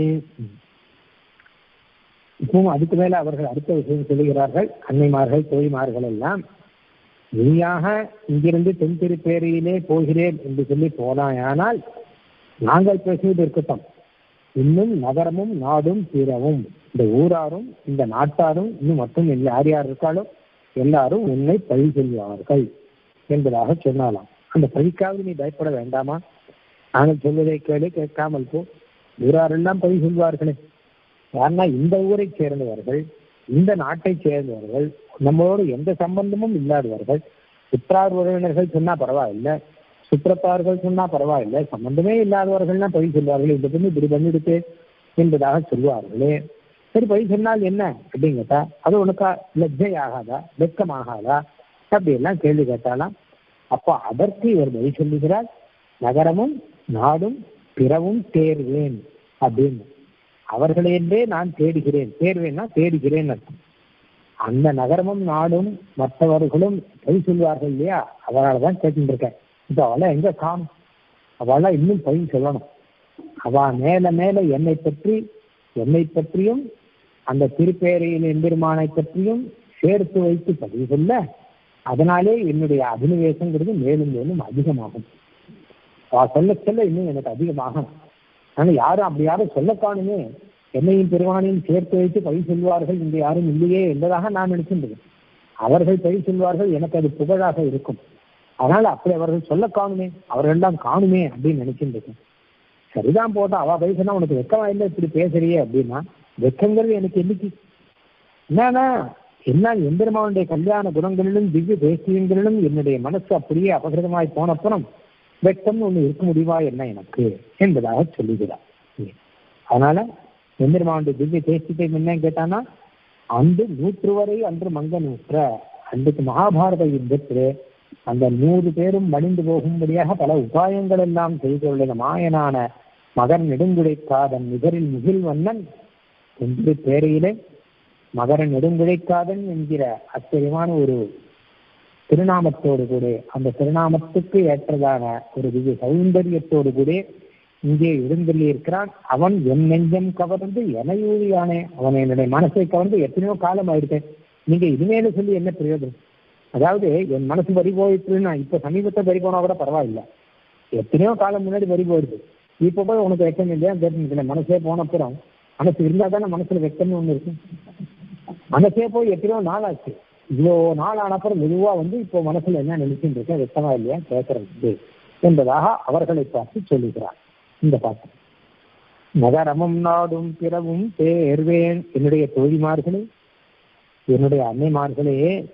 இப்பவும் அதுக்கு மேல அவர்கள் அடுத்த விஷயம் சொல்லுகிறார்கள் அன்னைமார்கள் தோழிமார்கள் எல்லாம் நீயாக இங்கிருந்து தென் திருப்பேரியிலே போகிறேன் என்று சொல்லி போனாயானால் நாங்கள் பேசுவது இருக்கட்டும் இன்னும் நகரமும் நாடும் தீரவும் இந்த ஊராரும் இந்த நாட்டாரும் இன்னும் மட்டும் யார் யார் இருக்காளோ எல்லாரும் உன்னை பழி சொல்வார்கள் என்பதாக சொன்னாலாம் அந்த பழிக்காவது நீ பயப்பட வேண்டாமா நாங்கள் சொல்வதை கேளு கேட்காமல் போ ஊராரெல்லாம் பழி சொல்வார்களே யாருன்னா இந்த ஊரை சேர்ந்தவர்கள் இந்த நாட்டை சேர்ந்தவர்கள் நம்மளோடு எந்த சம்பந்தமும் இல்லாதவர்கள் சுற்றார் உறவினர்கள் சொன்னா பரவாயில்லை சுற்றத்தார்கள் சொன்னா பரவாயில்லை சம்பந்தமே இல்லாதவர்கள்னா பழி சொல்வார்கள் இந்த பொண்ணு இப்படி பண்ணிடுத்து என்பதாக சொல்வார்களே சரி பழி சொன்னால் என்ன அப்படின்னு கேட்டா அது உனக்கா லஜ்ஜை ஆகாதா வெட்கமாகாதா அப்படி எல்லாம் கேள்வி கேட்டாலாம் அப்போ அதற்கு இவர் பழி சொல்லுகிறார் நகரமும் நாடும் பிறவும் தேர்வேன் அப்படின்னு அவர்களையே நான் தேடுகிறேன் தேர்வேன்னா தேடுகிறேன் அர்த்தம் அந்த நகரமும் நாடும் மற்றவர்களும் பொய் சொல்வார்கள் இல்லையா அவரால் தான் கேட்டுட்டு இருக்கேன் இப்போ அவளை எங்க காணும் அவளை இன்னும் பொய் சொல்லணும் அவ மேல மேல என்னை பற்றி என்னை பற்றியும் அந்த திருப்பேரையில் எம்பெருமானை பற்றியும் சேர்த்து வைத்து பதிவு சொல்ல அதனாலே என்னுடைய அபினிவேசங்கிறது மேலும் மேலும் அதிகமாகும் அவ சொல்ல சொல்ல இன்னும் எனக்கு அதிகமாகும் ஆனா யாரும் அப்படி யாரும் சொல்ல காணுமே என்னையும் பெருமானையும் சேர்த்து வைத்து பழி சொல்வார்கள் இங்கு யாரும் இல்லையே என்பதாக நான் நினைக்கின்றேன் அவர்கள் பழி சொல்வார்கள் எனக்கு அது புகழாக இருக்கும் அதனால அப்படி அவர்கள் சொல்ல காணுமே அவர்கள் தான் காணுமே அப்படின்னு நினைக்கின்றேன் சரிதான் போட்டா அவ பழி சொன்னா உனக்கு வெக்கமா இல்லை இப்படி பேசுறியே அப்படின்னா வெக்கங்கிறது எனக்கு என்னைக்கு என்னன்னா என்ன எம்பெருமானுடைய கல்யாண குணங்களிலும் திவ்ய தேசியங்களிலும் என்னுடைய மனசு அப்படியே அபகிருதமாய் போனப்புறம் வெட்கம் ஒண்ணு இருக்க முடியுமா என்ன எனக்கு என்பதாக சொல்லுகிறார் அதனால எம்பெருமானுடைய திவ்ய தேசியத்தை என்னன்னு கேட்டானா அன்று நூற்று வரை அன்று மங்க நூற்ற அன்றைக்கு மகாபாரத யுத்தத்திலே அந்த நூறு பேரும் மடிந்து போகும்படியாக பல உபாயங்கள் எல்லாம் செய்துள்ள மாயனான மகன் நெடுங்குடைக்காதன் நிகரில் முகில் வண்ணன் என்று பேரையிலே மகர நெடுங்குழைக்காதன் என்கிற ஆச்சரியமான ஒரு திருநாமத்தோடு கூட அந்த திருநாமத்துக்கு ஏற்றதான ஒரு திவ்ய சௌந்தரியத்தோடு கூட இங்கே எழுந்தள்ளி இருக்கிறான் அவன் என் நெஞ்சம் கவர்ந்து எனையூழியானே அவன் என்னுடைய மனசை கவர்ந்து எத்தனையோ காலம் ஆயிடுச்சேன் நீங்க இனிமேல சொல்லி என்ன பிரயோஜனம் அதாவது என் மனசு பறி போயிட்டுன்னா இப்ப சமீபத்தை பறி போனா கூட பரவாயில்ல எத்தனையோ காலம் முன்னாடி பறி போயிடுது இப்ப போய் உனக்கு வெக்கம் இல்லையா கேட்டு மனசே போனப்புறம் மனசு இருந்தா தானே மனசுல வெக்கம்னு ஒண்ணு இருக்கு மனசே போய் எத்தனையோ நாள் ஆச்சு இவ்வளோ நாள் ஆனப்புறம் மெதுவா வந்து இப்போ மனசுல என்ன நினைச்சுட்டு இருக்கேன் வெக்கமா இல்லையா கேட்கறது என்பதாக அவர்களை பார்த்து சொல்லுகிறார் இந்த பாட்டு நகரமும் நாடும் பிறவும் தேர்வேன் என்னுடைய தோழிமார்களே என்னுடைய அன்னைமார்களே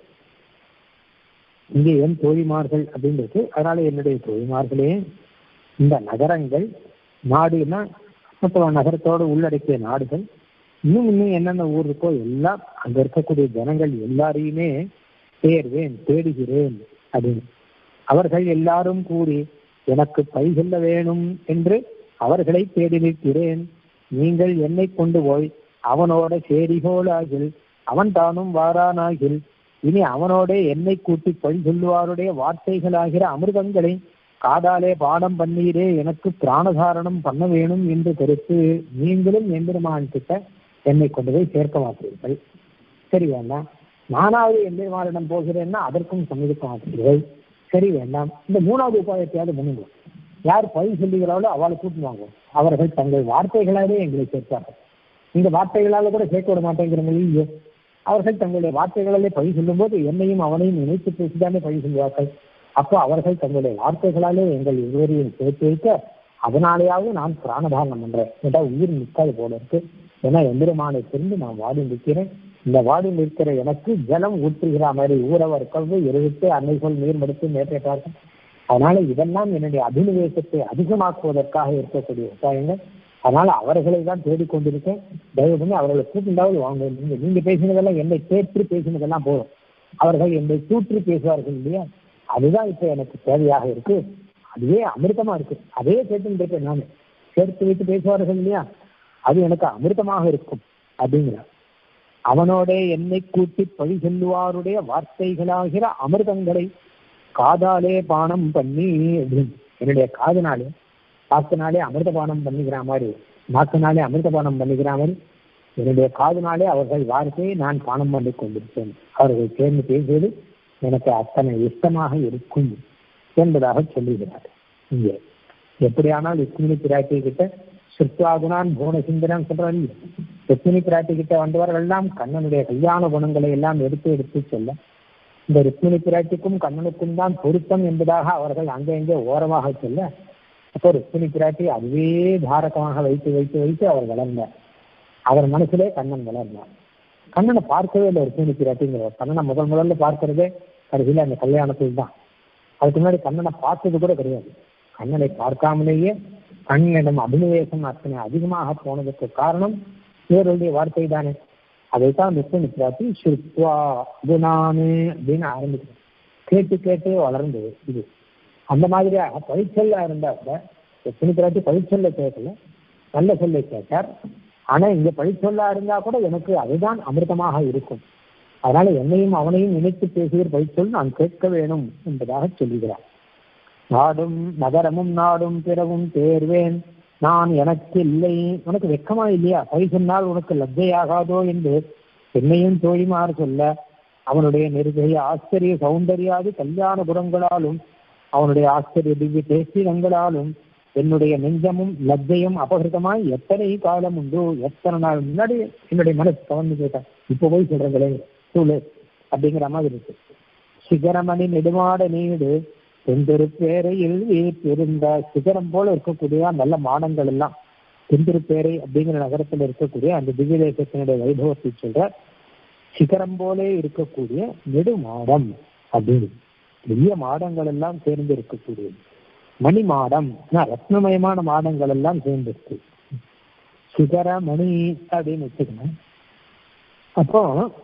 இங்கே என் தோழிமார்கள் அப்படின்றது அதனால என்னுடைய தோழிமார்களே இந்த நகரங்கள் நாடுனா மொத்த நகரத்தோடு உள்ளடக்கிய நாடுகள் இன்னும் இன்னும் என்னென்ன ஊர் இருக்கோ எல்லாம் அங்க இருக்கக்கூடிய ஜனங்கள் எல்லாரையுமே தேர்வேன் தேடுகிறேன் அப்படின்னு அவர்கள் எல்லாரும் கூறி எனக்கு பை செல்ல வேணும் என்று அவர்களை தேடி நிற்கிறேன் நீங்கள் என்னை கொண்டு போய் அவனோட சேரிகோளாகில் அவன் தானும் வாரானாகில் இனி அவனோட என்னை கூட்டி பழி சொல்லுவாருடைய வார்த்தைகளாகிற அமிர்தங்களை காதாலே பாடம் பண்ணீரே எனக்கு பிராணதாரணம் பண்ண வேணும் என்று கருத்து நீங்களும் எம்பெருமான் கிட்ட என்னை கொண்டு போய் சேர்க்க மாட்டீர்கள் சரி வேண்டாம் நானாவது எம்பெருமானிடம் போகிறேன்னா அதற்கும் சம்மதிக்க மாட்டேங்கிறது சரி வேண்டாம் இந்த மூணாவது உபாயத்தையாவது முன்னுங்க யார் பதில் சொல்லுகிறாளோ அவளை கூட்டு வாங்குவோம் அவர்கள் தங்கள் வார்த்தைகளாலே எங்களை சேர்ப்பார்கள் இந்த வார்த்தைகளால கூட சேர்க்க விட மாட்டேங்கிறவங்க இல்லையோ அவர்கள் தங்களுடைய வார்த்தைகளாலே பழி சொல்லும்போது என்னையும் அவனையும் நினைத்து பேசிதானே பழி சொல்வார்கள் அப்போ அவர்கள் தங்களுடைய வார்த்தைகளாலே எங்கள் இருவரையும் சேர்த்து வைக்க அதனாலேயாவது நான் பிராணதாரணம் பண்றேன் ஏதா உயிர் நிற்காது போல இருக்கு ஏன்னா எந்திரமானை தெரிந்து நான் வாடி நிற்கிறேன் இந்த வாடி நிற்கிற எனக்கு ஜலம் ஊற்றுகிற மாதிரி ஊரவர் கல்வி எருவிட்டு அன்னை சொல் நீர் மடுத்து நேற்றார்கள் அதனால இதெல்லாம் என்னுடைய அபினிவேசத்தை அதிகமாக்குவதற்காக இருக்கக்கூடிய உபாயங்கள் அதனால அவர்களை தான் தேடிக்கொண்டிருக்கேன் தயவு பண்ணி அவர்களை கூட்டிண்டாவது வாங்க நீங்க நீங்க பேசினதெல்லாம் என்னை தேற்றி பேசினதெல்லாம் போதும் அவர்கள் என்னை தூற்றி பேசுவார்கள் இல்லையா அதுதான் இப்ப எனக்கு தேவையாக இருக்கு அதுவே அமிர்தமா இருக்கு அதே கேட்டு கேட்டேன் நான் சேர்த்து வைத்து பேசுவார்கள் இல்லையா அது எனக்கு அமிர்தமாக இருக்கும் அப்படிங்கிறார் அவனோட என்னை கூட்டி பழி சொல்லுவாருடைய வார்த்தைகளாகிற அமிர்தங்களை காதாலே பானம் பண்ணி அப்படின்னு என்னுடைய காதுனாலே காத்துனாலே அமிர்த பானம் பண்ணிக்கிற மாதிரி நாக்குனாலே அமிர்த பானம் பண்ணிக்கிற மாதிரி என்னுடைய காதுனாலே அவர்கள் வார்த்தையை நான் பானம் பண்ணி கொண்டிருக்கேன் அவர்கள் சேர்ந்து பேசுவது எனக்கு அத்தனை இஷ்டமாக இருக்கும் என்பதாக சொல்லுகிறார் இங்கே எப்படியானால் ருக்மிணி பிராட்டி கிட்ட சுத்வாகுணான் புவன சிந்தனம் சொல்றாரு ருக்மிணி பிராட்டி கிட்ட வந்தவர்கள் எல்லாம் கண்ணனுடைய கல்யாண குணங்களை எல்லாம் எடுத்து எடுத்து சொல்ல இந்த ருக்மிணி பிராட்டிக்கும் கண்ணனுக்கும் தான் பொருத்தம் என்பதாக அவர்கள் அங்கே ஓரமாக சொல்ல அப்போ ருக்மிணி பிராட்டி அதுவே தாரகமாக வைத்து வைத்து வைத்து அவர் வளர்ந்தார் அவர் மனசிலே கண்ணன் வளர்ந்தார் கண்ணனை பார்க்கவே இல்லை ருக்மிணி பிராட்டிங்கிறவர் கண்ணனை முதல் முதல்ல பார்க்கறதே கடைசியில் அந்த கல்யாணத்தில் தான் அதுக்கு முன்னாடி கண்ணனை பார்த்தது கூட கிடையாது கண்ணனை பார்க்காமலேயே கண்ணனிடம் அபினிவேசம் அத்தனை அதிகமாக போனதுக்கு காரணம் இவருடைய வார்த்தை தானே அதைத்தான் ருக்மிணி பிராட்டி ஸ்ருத்வா குணானு அப்படின்னு ஆரம்பிக்கிறேன் கேட்டு கேட்டு வளர்ந்தது இது அந்த மாதிரியாக பழிச்சொல்லா இருந்தா கூட எத்தனை பிராட்டி பழிச்சொல்ல கேட்கல நல்ல சொல்லை கேட்டார் ஆனா இங்க பழிச்சொல்லா இருந்தா கூட எனக்கு அதுதான் அமிர்தமாக இருக்கும் அதனால என்னையும் அவனையும் நினைத்து பேசுகிற பழிச்சொல் நான் கேட்க வேணும் என்பதாக சொல்லுகிறார் நாடும் நகரமும் நாடும் பிறவும் தேர்வேன் நான் எனக்கு இல்லை உனக்கு வெக்கமா இல்லையா பழி சொன்னால் உனக்கு லஜ்ஜையாகாதோ என்று என்னையும் தோழிமாறு சொல்ல அவனுடைய நெருகைய ஆச்சரிய சௌந்தர்யாது கல்யாண குணங்களாலும் அவனுடைய ஆச்சரிய திவ்ய தேசியங்களாலும் என்னுடைய நெஞ்சமும் லஜ்ஜையும் அபகிருதமாய் எத்தனை காலம் உண்டு எத்தனை நாள் முன்னாடி என்னுடைய மனசு கவர்ந்து கேட்டேன் இப்ப போய் சொல்றங்களே சூழல் அப்படிங்கிற மாதிரி இருக்கு சிகரமணி நெடுமாட நீடு தென்திருப்பேரையில் வீட்டிருந்த சிகரம் போல இருக்கக்கூடிய நல்ல மாடங்கள் எல்லாம் தென்திருப்பேரை அப்படிங்கிற நகரத்தில் இருக்கக்கூடிய அந்த திவ்ய தேசத்தினுடைய வைபவத்தை சொல்ற சிகரம் போலே இருக்கக்கூடிய நெடுமாடம் அப்படின்னு பெரிய மாடங்கள் எல்லாம் சேர்ந்து இருக்கக்கூடியது மணி மாடம் ரத்னமயமான மாடங்கள் எல்லாம் சேர்ந்து இருக்கு சிகர மணி அப்படின்னு வச்சுக்கணும் அப்போ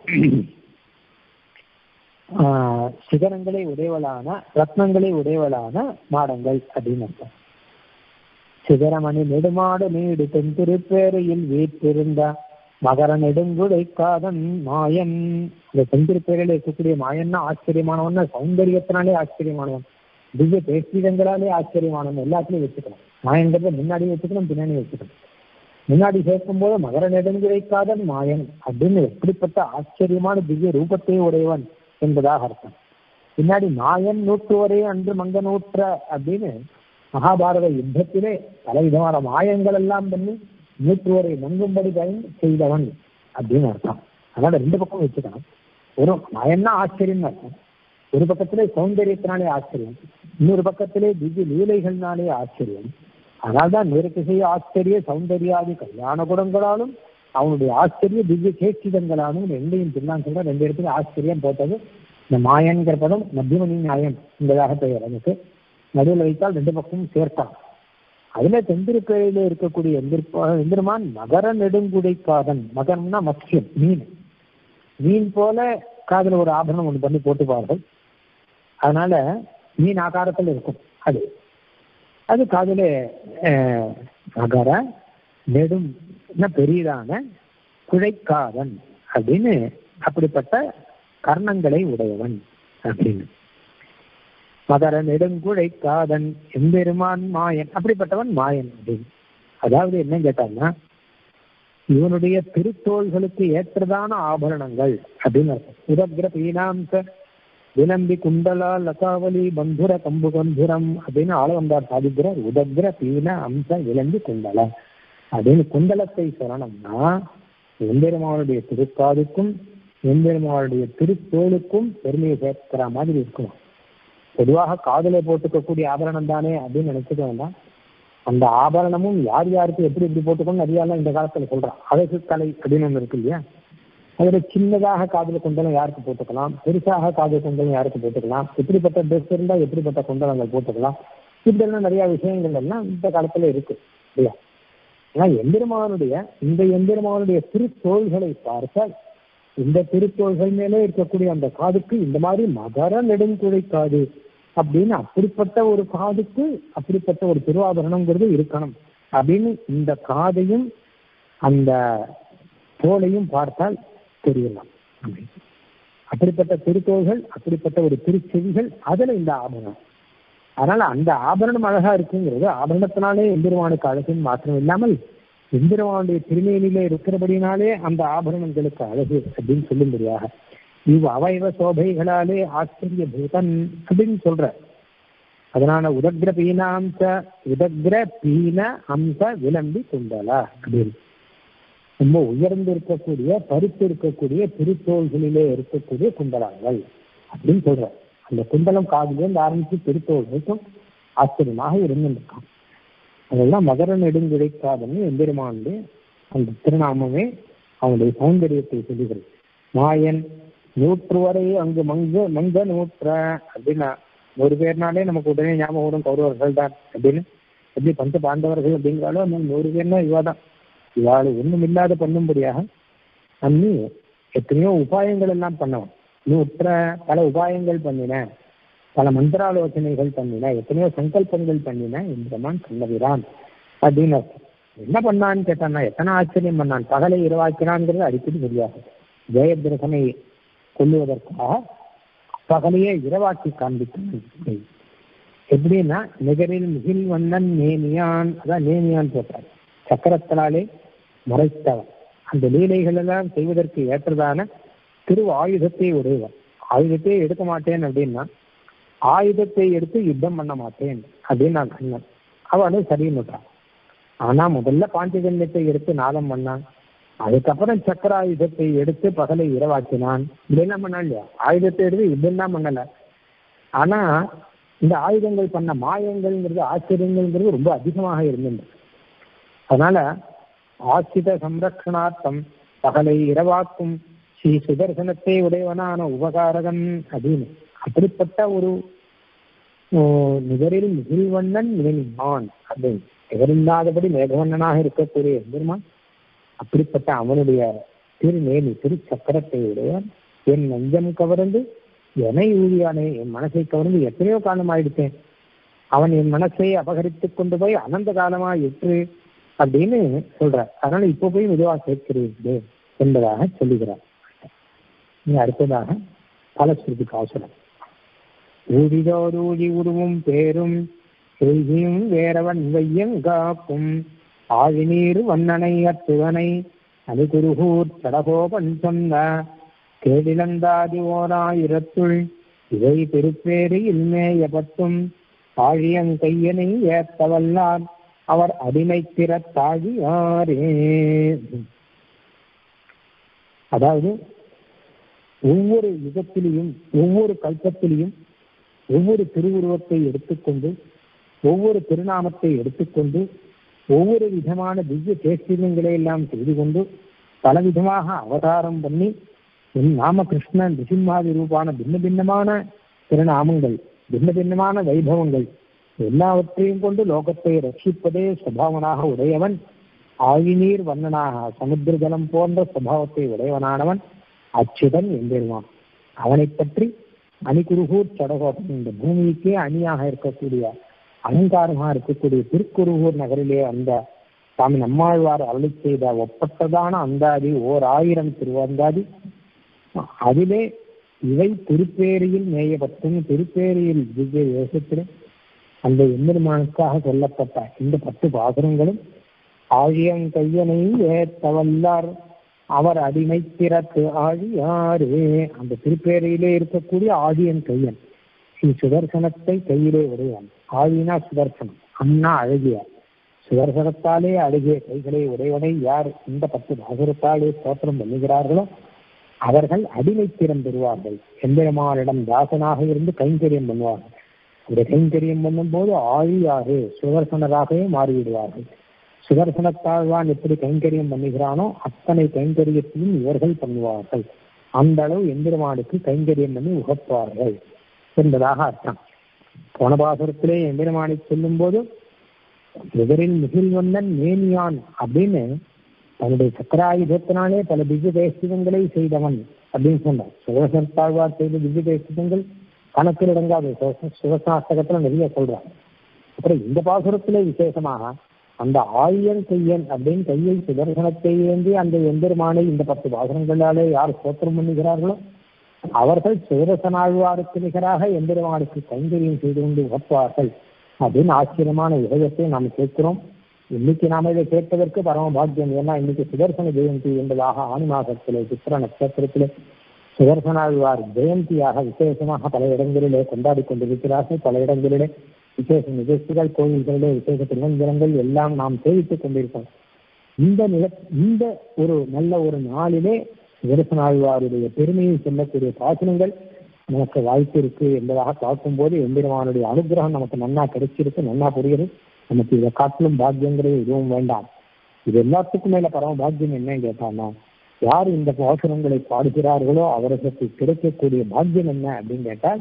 சிகரங்களை உடையவளான ரத்னங்களை உடையவளான மாடங்கள் அப்படின்னு அர்த்தம் சிகரமணி நெடுமாடு நீடு தென் திருப்பேரையில் வீற்றிருந்த மகர நெடுங்குடை காதன் மாயன் இந்த தென்திருப்பேரையில் இருக்கக்கூடிய மாயன்னா ஆச்சரியமானவன் சௌந்தரியத்தினாலே ஆச்சரியமானவன் திவ்ய பேசிதங்களாலே ஆச்சரியமானவன் எல்லாத்துலயும் வச்சுக்கணும் மாயங்கிறத முன்னாடி வச்சுக்கணும் பின்னாடி வச்சுக்கணும் முன்னாடி சேர்க்கும் போது மகர நெடுங்குடை காதன் மாயன் அப்படின்னு எப்படிப்பட்ட ஆச்சரியமான திவ்ய ரூபத்தை உடையவன் என்பதாக அர்த்தம் பின்னாடி மாயன் நூற்றுவரே அன்று மங்க நூற்ற அப்படின்னு மகாபாரத யுத்தத்திலே பலவிதமான மாயங்கள் எல்லாம் பண்ணி நூற்றுவரை மங்கும்படி பயன் செய்தவன் அப்படின்னு அர்த்தம் அதனால ரெண்டு பக்கம் வச்சுக்கணும் ஒரு மாயன்னா ஆச்சரியம் அர்த்தம் ஒரு பக்கத்திலே சௌந்தரியத்தினாலே ஆச்சரியம் இன்னொரு பக்கத்திலே திவ்ய லீலைகள்னாலே ஆச்சரியம் அதனால்தான் நிறத்திசை ஆச்சரிய சௌந்தர்யாதி கல்யாண குணங்களாலும் அவனுடைய ஆச்சரிய திவ்ய சேஷ்டிதங்களாலும் ரெண்டையும் பின்னான் சொல்ற ரெண்டு இடத்துல ஆச்சரியம் போட்டது இந்த மாயன்கிற படம் மத்தியமணி நியாயம் என்பதாக பெயர் எனக்கு நடுவில் வைத்தால் ரெண்டு பக்கமும் சேர்த்தான் அதுல தெந்திருக்கையில இருக்கக்கூடிய எந்திருப்ப எந்திரமான் மகர நெடுங்குடை காதன் மகரம்னா மத்யம் மீன் மீன் போல காதல ஒரு ஆபரணம் ஒன்று பண்ணி போட்டுப்பார்கள் அதனால மீன் ஆகாரத்தில் இருக்கும் அது அது காதல மகர நெடும் பெரியதான குழைக்காதன் அப்படின்னு அப்படிப்பட்ட கர்ணங்களை உடையவன் அப்படின்னு மகர நெடுங்குழை காதன் எம்பெருமான் மாயன் அப்படிப்பட்டவன் மாயன் அப்படின்னு அதாவது என்ன கேட்டாங்கன்னா இவனுடைய திருத்தோள்களுக்கு ஏற்றதான ஆபரணங்கள் அப்படின்னு அர்த்தம் உதக்ர பீனாம்ச விளம்பி குண்டலா லகாவலி பந்துர கம்பு கம்புரம் அப்படின்னு ஆள வந்தார் சாதிக்கிறார் உதக்ர பீன அம்ச விளம்பி குண்டல அப்படின்னு குண்டலத்தை சொல்லணும்னா எம்பெருமானுடைய திருக்காதுக்கும் எம்பெருமானுடைய திருத்தோளுக்கும் பெருமையை சேர்க்கிற மாதிரி இருக்கணும் பொதுவாக காதலை போட்டுக்கக்கூடிய ஆபரணம் தானே அப்படின்னு நினைச்சுக்க வேண்டாம் அந்த ஆபரணமும் யார் யாருக்கு எப்படி எப்படி போட்டுக்கணும் நிறைய எல்லாம் இந்த காலத்துல சொல்றான் அழகு கலை அப்படின்னு ஒண்ணு இருக்கு இல்லையா அதுல சின்னதாக காதல குண்டலம் யாருக்கு போட்டுக்கலாம் பெருசாக காதல் குண்டலம் யாருக்கு போட்டுக்கலாம் எப்படிப்பட்ட ட்ரெஸ் இருந்தா எப்படிப்பட்ட குண்டலங்கள் போட்டுக்கலாம் இப்படி எல்லாம் நிறைய விஷயங்கள் எல்லாம் இந்த காலத்துல இருக்கு இல்லையா ஆனா எம்பெருமானுடைய இந்த எம்பெருமானுடைய திருத்தோள்களை பார்த்தால் இந்த திருத்தோள்கள் மேலே இருக்கக்கூடிய அந்த காதுக்கு இந்த மாதிரி மகர நெடுங்குழை காது அப்படின்னு அப்படிப்பட்ட ஒரு காதுக்கு அப்படிப்பட்ட ஒரு திருவாபரணம்ங்கிறது இருக்கணும் அப்படின்னு இந்த காதையும் அந்த தோலையும் பார்த்தால் தெரியலாம் அப்படிப்பட்ட திருத்தோள்கள் அப்படிப்பட்ட ஒரு திருச்செவிகள் அதுல இந்த ஆபரணம் அதனால அந்த ஆபரணம் அழகா இருக்குங்கிறது ஆபரணத்தினாலே எம்பெருமானுக்கு அழகுன்னு மாத்திரம் இல்லாமல் எம்பெருமானுடைய திருமேனியில இருக்கிறபடினாலே அந்த ஆபரணங்களுக்கு அழகு அப்படின்னு சொல்லும்படியாக இவ் அவயவ சோபைகளாலே ஆச்சரிய பூதன் அப்படின்னு சொல்ற அதனால உதக்ர பீனாம்ச உதக்ர பீன அம்ச விளம்பி குண்டல அப்படின்னு ரொம்ப உயர்ந்து இருக்கக்கூடிய பருத்து இருக்கக்கூடிய திருத்தோள்களிலே இருக்கக்கூடிய குண்டலங்கள் அப்படின்னு சொல்ற அந்த குண்டலம் காதிலேருந்து ஆரம்பிச்சு திருத்தோள் வரைக்கும் ஆச்சரியமாக இருந்துருக்கான் அதெல்லாம் மகர நெடுங்கிழைக்காதன்னு எம்பெருமானுடைய அந்த திருநாமமே அவனுடைய சௌந்தரியத்தை சொல்லுகிறது மாயன் நூற்று வரை அங்கு மங்க மங்க நூற்ற அப்படின்னா ஒரு பேர்னாலே நமக்கு உடனே ஞாபகம் வரும் கௌரவர்கள் தான் அப்படின்னு எப்படி பஞ்ச பாண்டவர்கள் அப்படிங்கிறாலும் நம்ம நூறு பேர்னா இவா தான் இவாள் ஒண்ணும் இல்லாத பண்ணும்படியாக அன்னி எத்தனையோ உபாயங்கள் எல்லாம் பண்ணவன் நூற்ற பல உபாயங்கள் பண்ணின பல மந்திராலோசனைகள் பண்ணின எத்தனையோ சங்கல்பங்கள் பண்ணின என்கிறமான் சொன்னவிரான் அப்படின்னு என்ன பண்ணான்னு கேட்டான்னா எத்தனை ஆச்சரியம் பண்ணான் பகலை இரவாக்கிறான்ங்கிறது அடிக்கடி தெரியாது ஜெயதிரசனை கொல்லுவதற்காக பகலையே இரவாக்கி காண்பித்தான் எப்படின்னா நிகரில் மிகில் வண்ணன் நேமியான் அதான் நேமியான் போட்டார் சக்கரத்தினாலே மறைத்தவன் அந்த லீலைகள் எல்லாம் செய்வதற்கு ஏற்றதான திரு ஆயுதத்தை உடையவன் ஆயுதத்தை எடுக்க மாட்டேன் அப்படின்னா ஆயுதத்தை எடுத்து யுத்தம் பண்ண மாட்டேன் அப்படின்னு நான் கண்ணன் அவனும் சரின்னுட்டான் ஆனா முதல்ல பாஞ்சஜன்யத்தை எடுத்து நாதம் பண்ணான் அதுக்கப்புறம் சக்கர ஆயுதத்தை எடுத்து பகலை இரவாக்கினான் இதெல்லாம் பண்ணான் இல்லையா ஆயுதத்தை எடுத்து யுத்தம் தான் பண்ணல ஆனா இந்த ஆயுதங்கள் பண்ண மாயங்கள்ங்கிறது ஆச்சரியங்கள்ங்கிறது ரொம்ப அதிகமாக இருந்தது அதனால ஆசித சம்ரக்ஷணார்த்தம் பகலை இரவாக்கும் ஸ்ரீ சுதர்சனத்தை உடையவனான உபகாரகன் அப்படின்னு அப்படிப்பட்ட ஒரு நிகரில் மிகில்வண்ணன் நிகழ்வான் அப்படின்னு நிகரில்லாதபடி மேகவண்ணனாக இருக்கக்கூடிய எம்பெருமான் அப்படிப்பட்ட அவனுடைய திருநேமி திரு சக்கரத்தை உடையவன் என் நெஞ்சம் கவர்ந்து எனை ஊழியானே என் மனசை கவர்ந்து எத்தனையோ காலம் ஆயிடுச்சேன் அவன் என் மனசை அபகரித்து கொண்டு போய் அனந்த காலமா எற்று அப்படின்னு சொல்றார் அதனால இப்ப போய் மெதுவா சேர்க்கிறீர்களே என்பதாக சொல்லுகிறார் நீ அடுத்ததாக பலஸ்ருதிக்கு அவசரம் ஊழிதோரூழி உருவும் பேரும் செய்தியும் வேறவன் வையம் காக்கும் ஆழிநீர் வண்ணனை அத்துவனை அணிகுருகூர் சடகோபன் சொன்ன கேடிலந்தாதி ஓராயிரத்துள் இதை திருப்பேரியில் மேயப்பட்டும் ஆழியங்கையனை ஏத்தவல்லார் அவர் அடிமை திறத்தாழியாரே அதாவது ஒவ்வொரு யுகத்திலையும் ஒவ்வொரு கல்பத்திலையும் ஒவ்வொரு திருவுருவத்தை எடுத்துக்கொண்டு ஒவ்வொரு திருநாமத்தை எடுத்துக்கொண்டு ஒவ்வொரு விதமான திவ்ய தேசியங்களை எல்லாம் செய்து கொண்டு பலவிதமாக அவதாரம் பண்ணி என் நாம கிருஷ்ணன் ரிசிம்மாதி ரூபான பின்ன பின்னமான திருநாமங்கள் பின்ன பின்னமான வைபவங்கள் எல்லாவற்றையும் கொண்டு லோகத்தை ரட்சிப்பதே சுபாவனாக உடையவன் ஆழிநீர் வண்ணனாக சமுத்திர ஜலம் போன்ற சுபாவத்தை உடையவனானவன் அச்சுதன் எம்பெருமான் அவனை பற்றி அணிகுருகூர் சடகோபன் இந்த பூமிக்கே அணியாக இருக்கக்கூடிய அலங்காரமாக இருக்கக்கூடிய திருக்குருகூர் நகரிலே அந்த சாமி நம்மாழ்வார் அருளி செய்த ஒப்பட்டதான அந்தாதி ஓர் ஆயிரம் திருவந்தாதி அதிலே இவை திருப்பேரியில் மேயப்பட்டும் திருப்பேரியில் திவ்ய தேசத்திலே அந்த எம்பெருமானுக்காக சொல்லப்பட்ட இந்த பத்து பாசுரங்களும் ஆழியங்கையனை ஏத்தவல்லார் அவர் அடிமை திறத்து ஆழியாரே அந்த திருப்பேரையிலே இருக்கக்கூடிய ஆழியன் கையன் ஸ்ரீ சுதர்சனத்தை கையிலே உடையவன் ஆழினா சுதர்சனம் அண்ணா அழகிய சுதர்சனத்தாலே அழகிய கைகளை உடையவனை யார் இந்த பத்து பாசுரத்தாலே தோற்றம் பண்ணுகிறார்களோ அவர்கள் அடிமை திறம் பெறுவார்கள் எம்பெருமானிடம் தாசனாக இருந்து கைங்கரியம் பண்ணுவார்கள் ஒரு கைங்கரியம் பண்ணும்போது ஆழியாறு சுதர்சனராகவே மாறிவிடுவார்கள் சுதர்சனத்தாழ்வான் எப்படி கைங்கரியம் பண்ணுகிறானோ அத்தனை கைங்கரியத்தையும் இவர்கள் பண்ணுவார்கள் அந்த அளவு எம்பெருமானுக்கு கைங்கரியம் பண்ணி உகப்பார்கள் என்பதாக அர்த்தம் போன பாசுரத்திலே எம்பெருமானை சொல்லும் போது எதிரில் மிகில்வண்ணன் மேனியான் அப்படின்னு தன்னுடைய சக்கராயுதத்தினாலே பல திவ்ய தேசிதங்களை செய்தவன் அப்படின்னு சொன்னார் சுதர்சனத்தாழ்வார் செய்த திவ்ய தேசிதங்கள் கணக்கில் அடங்காது சுதர்சனாஸ்தகத்துல நிறைய சொல்றாங்க அப்புறம் இந்த பாசுரத்திலே விசேஷமாக அந்த ஆழியன் கையன் அப்படின்னு கையை சுதர்சனத்தை ஏந்தி அந்த எம்பெருமானை இந்த பத்து பாசுரங்களாலே யார் சோத்திரம் பண்ணுகிறார்களோ அவர்கள் சுதர்சனாழ்வாருக்கு நிகராக எம்பெருமானுக்கு கைங்கரியம் செய்து கொண்டு உகப்பார்கள் அப்படின்னு ஆச்சரியமான விதயத்தை நாம் கேட்கிறோம் இன்னைக்கு நாம இதை கேட்பதற்கு பரம பாக்கியம் ஏன்னா இன்னைக்கு சுதர்சன ஜெயந்தி என்பதாக ஆணி மாசத்திலே சித்திர நட்சத்திரத்திலே சுதர்சனாழ்வார் ஜெயந்தியாக விசேஷமாக பல இடங்களிலே கொண்டாடி கொண்டிருக்கிறார்கள் பல இடங்களிலே விசேஷ நிகழ்ச்சிகள் கோயில்களிலே விசேஷ திருமஞ்சனங்கள் எல்லாம் நாம் சேவித்துக் கொண்டிருக்கோம் இந்த நில இந்த ஒரு நல்ல ஒரு நாளிலே சுதர்சனாழ்வாருடைய பெருமையை சொல்லக்கூடிய பாசனங்கள் நமக்கு வாய்ப்பு இருக்கு என்பதாக பார்க்கும்போது எம்பெருமானுடைய அனுகிரகம் நமக்கு நன்னா கிடைச்சிருக்கு நன்னா புரியுது நமக்கு இதை காட்டிலும் பாக்கியங்கிறது எதுவும் வேண்டாம் இது எல்லாத்துக்கும் மேல பரம பாக்கியம் என்னன்னு கேட்டான்னா யார் இந்த பாசுரங்களை பாடுகிறார்களோ அவர்களுக்கு கிடைக்கக்கூடிய பாக்கியம் என்ன அப்படின்னு கேட்டால்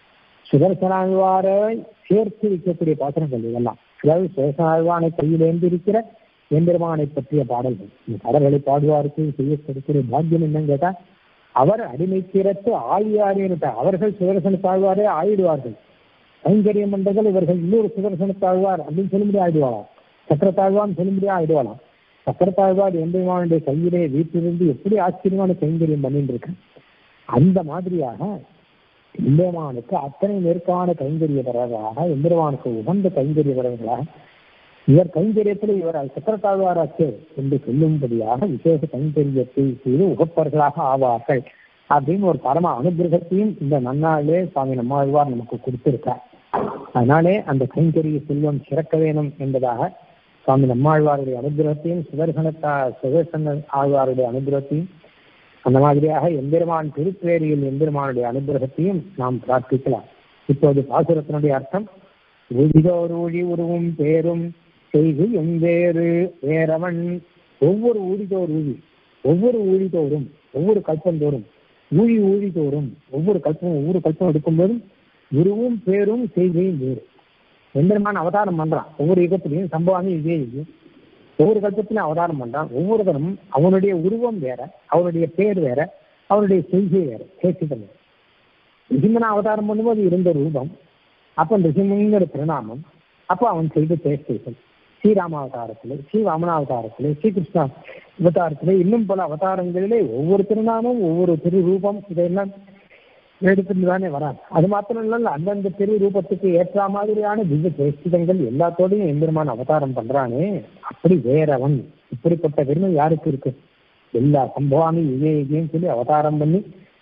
சுதர்சனாழ்வாரை சேர்த்து வைக்கக்கூடிய பாசுரங்கள் இதெல்லாம் அதாவது சுதர்சனாழ்வானை கையிலேந்து இருக்கிற எம்பெருமானை பற்றிய பாடல்கள் இந்த பாடல்களை பாடுவாருக்கு செய்யக்கூடிய பாக்கியம் என்னன்னு கேட்டா அவர் அடிமை திறத்து ஆழியாரே அவர்கள் சுதர்சன தாழ்வாரே ஆயிடுவார்கள் கைங்கரியம் பண்றதுகள் இவர்கள் இன்னொரு சுதர்சன தாழ்வார் அப்படின்னு சொல்லும்படி ஆயிடுவாளாம் சக்கரத்தாழ்வான் சொல்லும்படி ஆயிடுவாளாம் சக்கரத்தாழ்வார் எம்பெருமானுடைய கையிலே வீட்டிலிருந்து எப்படி ஆச்சரியமான கைங்கரியம் பண்ணிட்டு இருக்க அந்த மாதிரியாக எம்பெருமானுக்கு அத்தனை நெருக்கமான கைங்கரியவர்களாக எம்பெருமானுக்கு உகந்த கைங்கரியவர்களாக இவர் கைங்கரியத்தில் இவர் சக்கரத்தாழ்வாராச்சே என்று சொல்லும்படியாக விசேஷ கைங்கரியத்தை செய்து உகப்பர்களாக ஆவார்கள் அப்படின்னு ஒரு பரம அனுகிரகத்தையும் இந்த நன்னாளே சுவாமி நம்மாழ்வார் நமக்கு கொடுத்திருக்கார் அதனாலே அந்த கைங்கரிய செல்வம் சிறக்க வேணும் என்பதாக சுவாமி நம்மாழ்வாருடைய அனுகிரகத்தையும் சுதர்சனத்தா சுதர்சன ஆழ்வாருடைய அனுகிரகத்தையும் அந்த மாதிரியாக எம்பெருமான் திருப்பேரியில் எம்பெருமானுடைய அனுகிரகத்தையும் நாம் பிரார்த்திக்கலாம் இப்போது பாசுரத்தினுடைய அர்த்தம் ஊழிதோர் ஊழி உருவும் பேரும் செய்கையும் வேறு வேறவன் ஒவ்வொரு ஊழிதோர் ஊழி ஒவ்வொரு ஊழிதோறும் ஒவ்வொரு கல்பந்தோறும் ஊழி ஊழிதோறும் ஒவ்வொரு கல்பம் ஒவ்வொரு கல்பம் எடுக்கும்போதும் குருவும் பேரும் செய்கையும் வேறு எம்பெருமான் அவதாரம் பண்றான் ஒவ்வொரு யுகத்திலையும் சம்பவாமி இதே இது ஒவ்வொரு கல்பத்திலையும் அவதாரம் பண்றான் ஒவ்வொருத்தரும் அவனுடைய உருவம் வேற அவனுடைய பேர் வேற அவனுடைய செய்கை வேற சேசிதம் நிசிம்மன அவதாரம் பண்ணும்போது இருந்த ரூபம் அப்ப நிசிம்மங்கிற பிரணாமம் அப்போ அவன் செய்த சேஷ்டைகள் ஸ்ரீராம அவதாரத்திலே ஸ்ரீ வாமன அவதாரத்திலே ஸ்ரீகிருஷ்ணா அவதாரத்திலே இன்னும் பல அவதாரங்களிலே ஒவ்வொரு திருநாமம் ஒவ்வொரு திரு ரூபம் இதெல்லாம் எடுத்துட்டு தானே வராங்க அது மாத்திரம் இல்ல அந்தந்த திரு ரூபத்துக்கு ஏற்ற மாதிரியான திவ்ய சேஷ்டிதங்கள் எல்லாத்தோடையும் எம்பெருமான் அவதாரம் பண்றானே அப்படி வேறவன் இப்படிப்பட்ட பெருமை யாருக்கு இருக்கு எல்லா சம்பவாமி விஜயம் சொல்லி அவதாரம் பண்ணி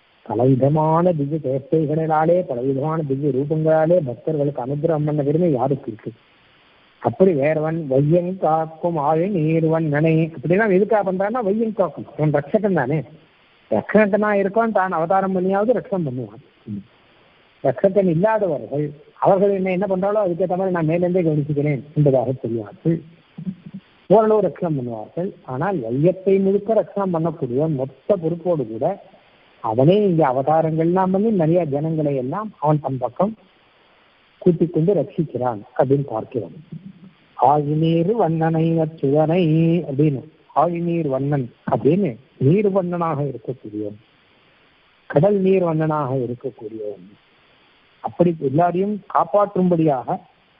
பலவிதமான திவ்ய சேஷ்டைகளினாலே பலவிதமான திவ்ய ரூபங்களாலே பக்தர்களுக்கு அனுகிரகம் பண்ண பெருமை யாருக்கு இருக்கு அப்படி வேறவன் வையன் காக்கும் ஆழி நீர்வன் நனை அப்படிலாம் எதுக்காக பண்றான்னா வையன் காக்கும் அவன் ரட்சகன் தானே ரட்சகனா இருக்கான் தான் அவதாரம் பண்ணியாவது ரட்சம் பண்ணுவான் ரட்சகன் இல்லாதவர்கள் அவர்கள் என்ன என்ன பண்றாலோ அதுக்கேற்ற மாதிரி நான் மேலிருந்தே கவனிச்சுக்கிறேன் என்பதாக சொல்லுவார்கள் ஓரளவு ரட்சணம் பண்ணுவார்கள் ஆனால் வையத்தை முழுக்க ரட்சணம் பண்ணக்கூடிய மொத்த பொறுப்போடு கூட அவனே இங்க அவதாரங்கள்லாம் பண்ணி நிறைய ஜனங்களை எல்லாம் அவன் தன் பக்கம் கூட்டிக் கொண்டு ரட்சிக்கிறான் அப்படின்னு பார்க்கிறோம் ஆழிநீர் வண்ணனை அச்சுவனை அப்படின்னு ஆழிநீர் வண்ணன் அப்படின்னு நீர் வண்ணனாக இருக்கக்கூடியவன் கடல் நீர் வண்ணனாக இருக்கக்கூடியவன் அப்படி எல்லாரையும் காப்பாற்றும்படியாக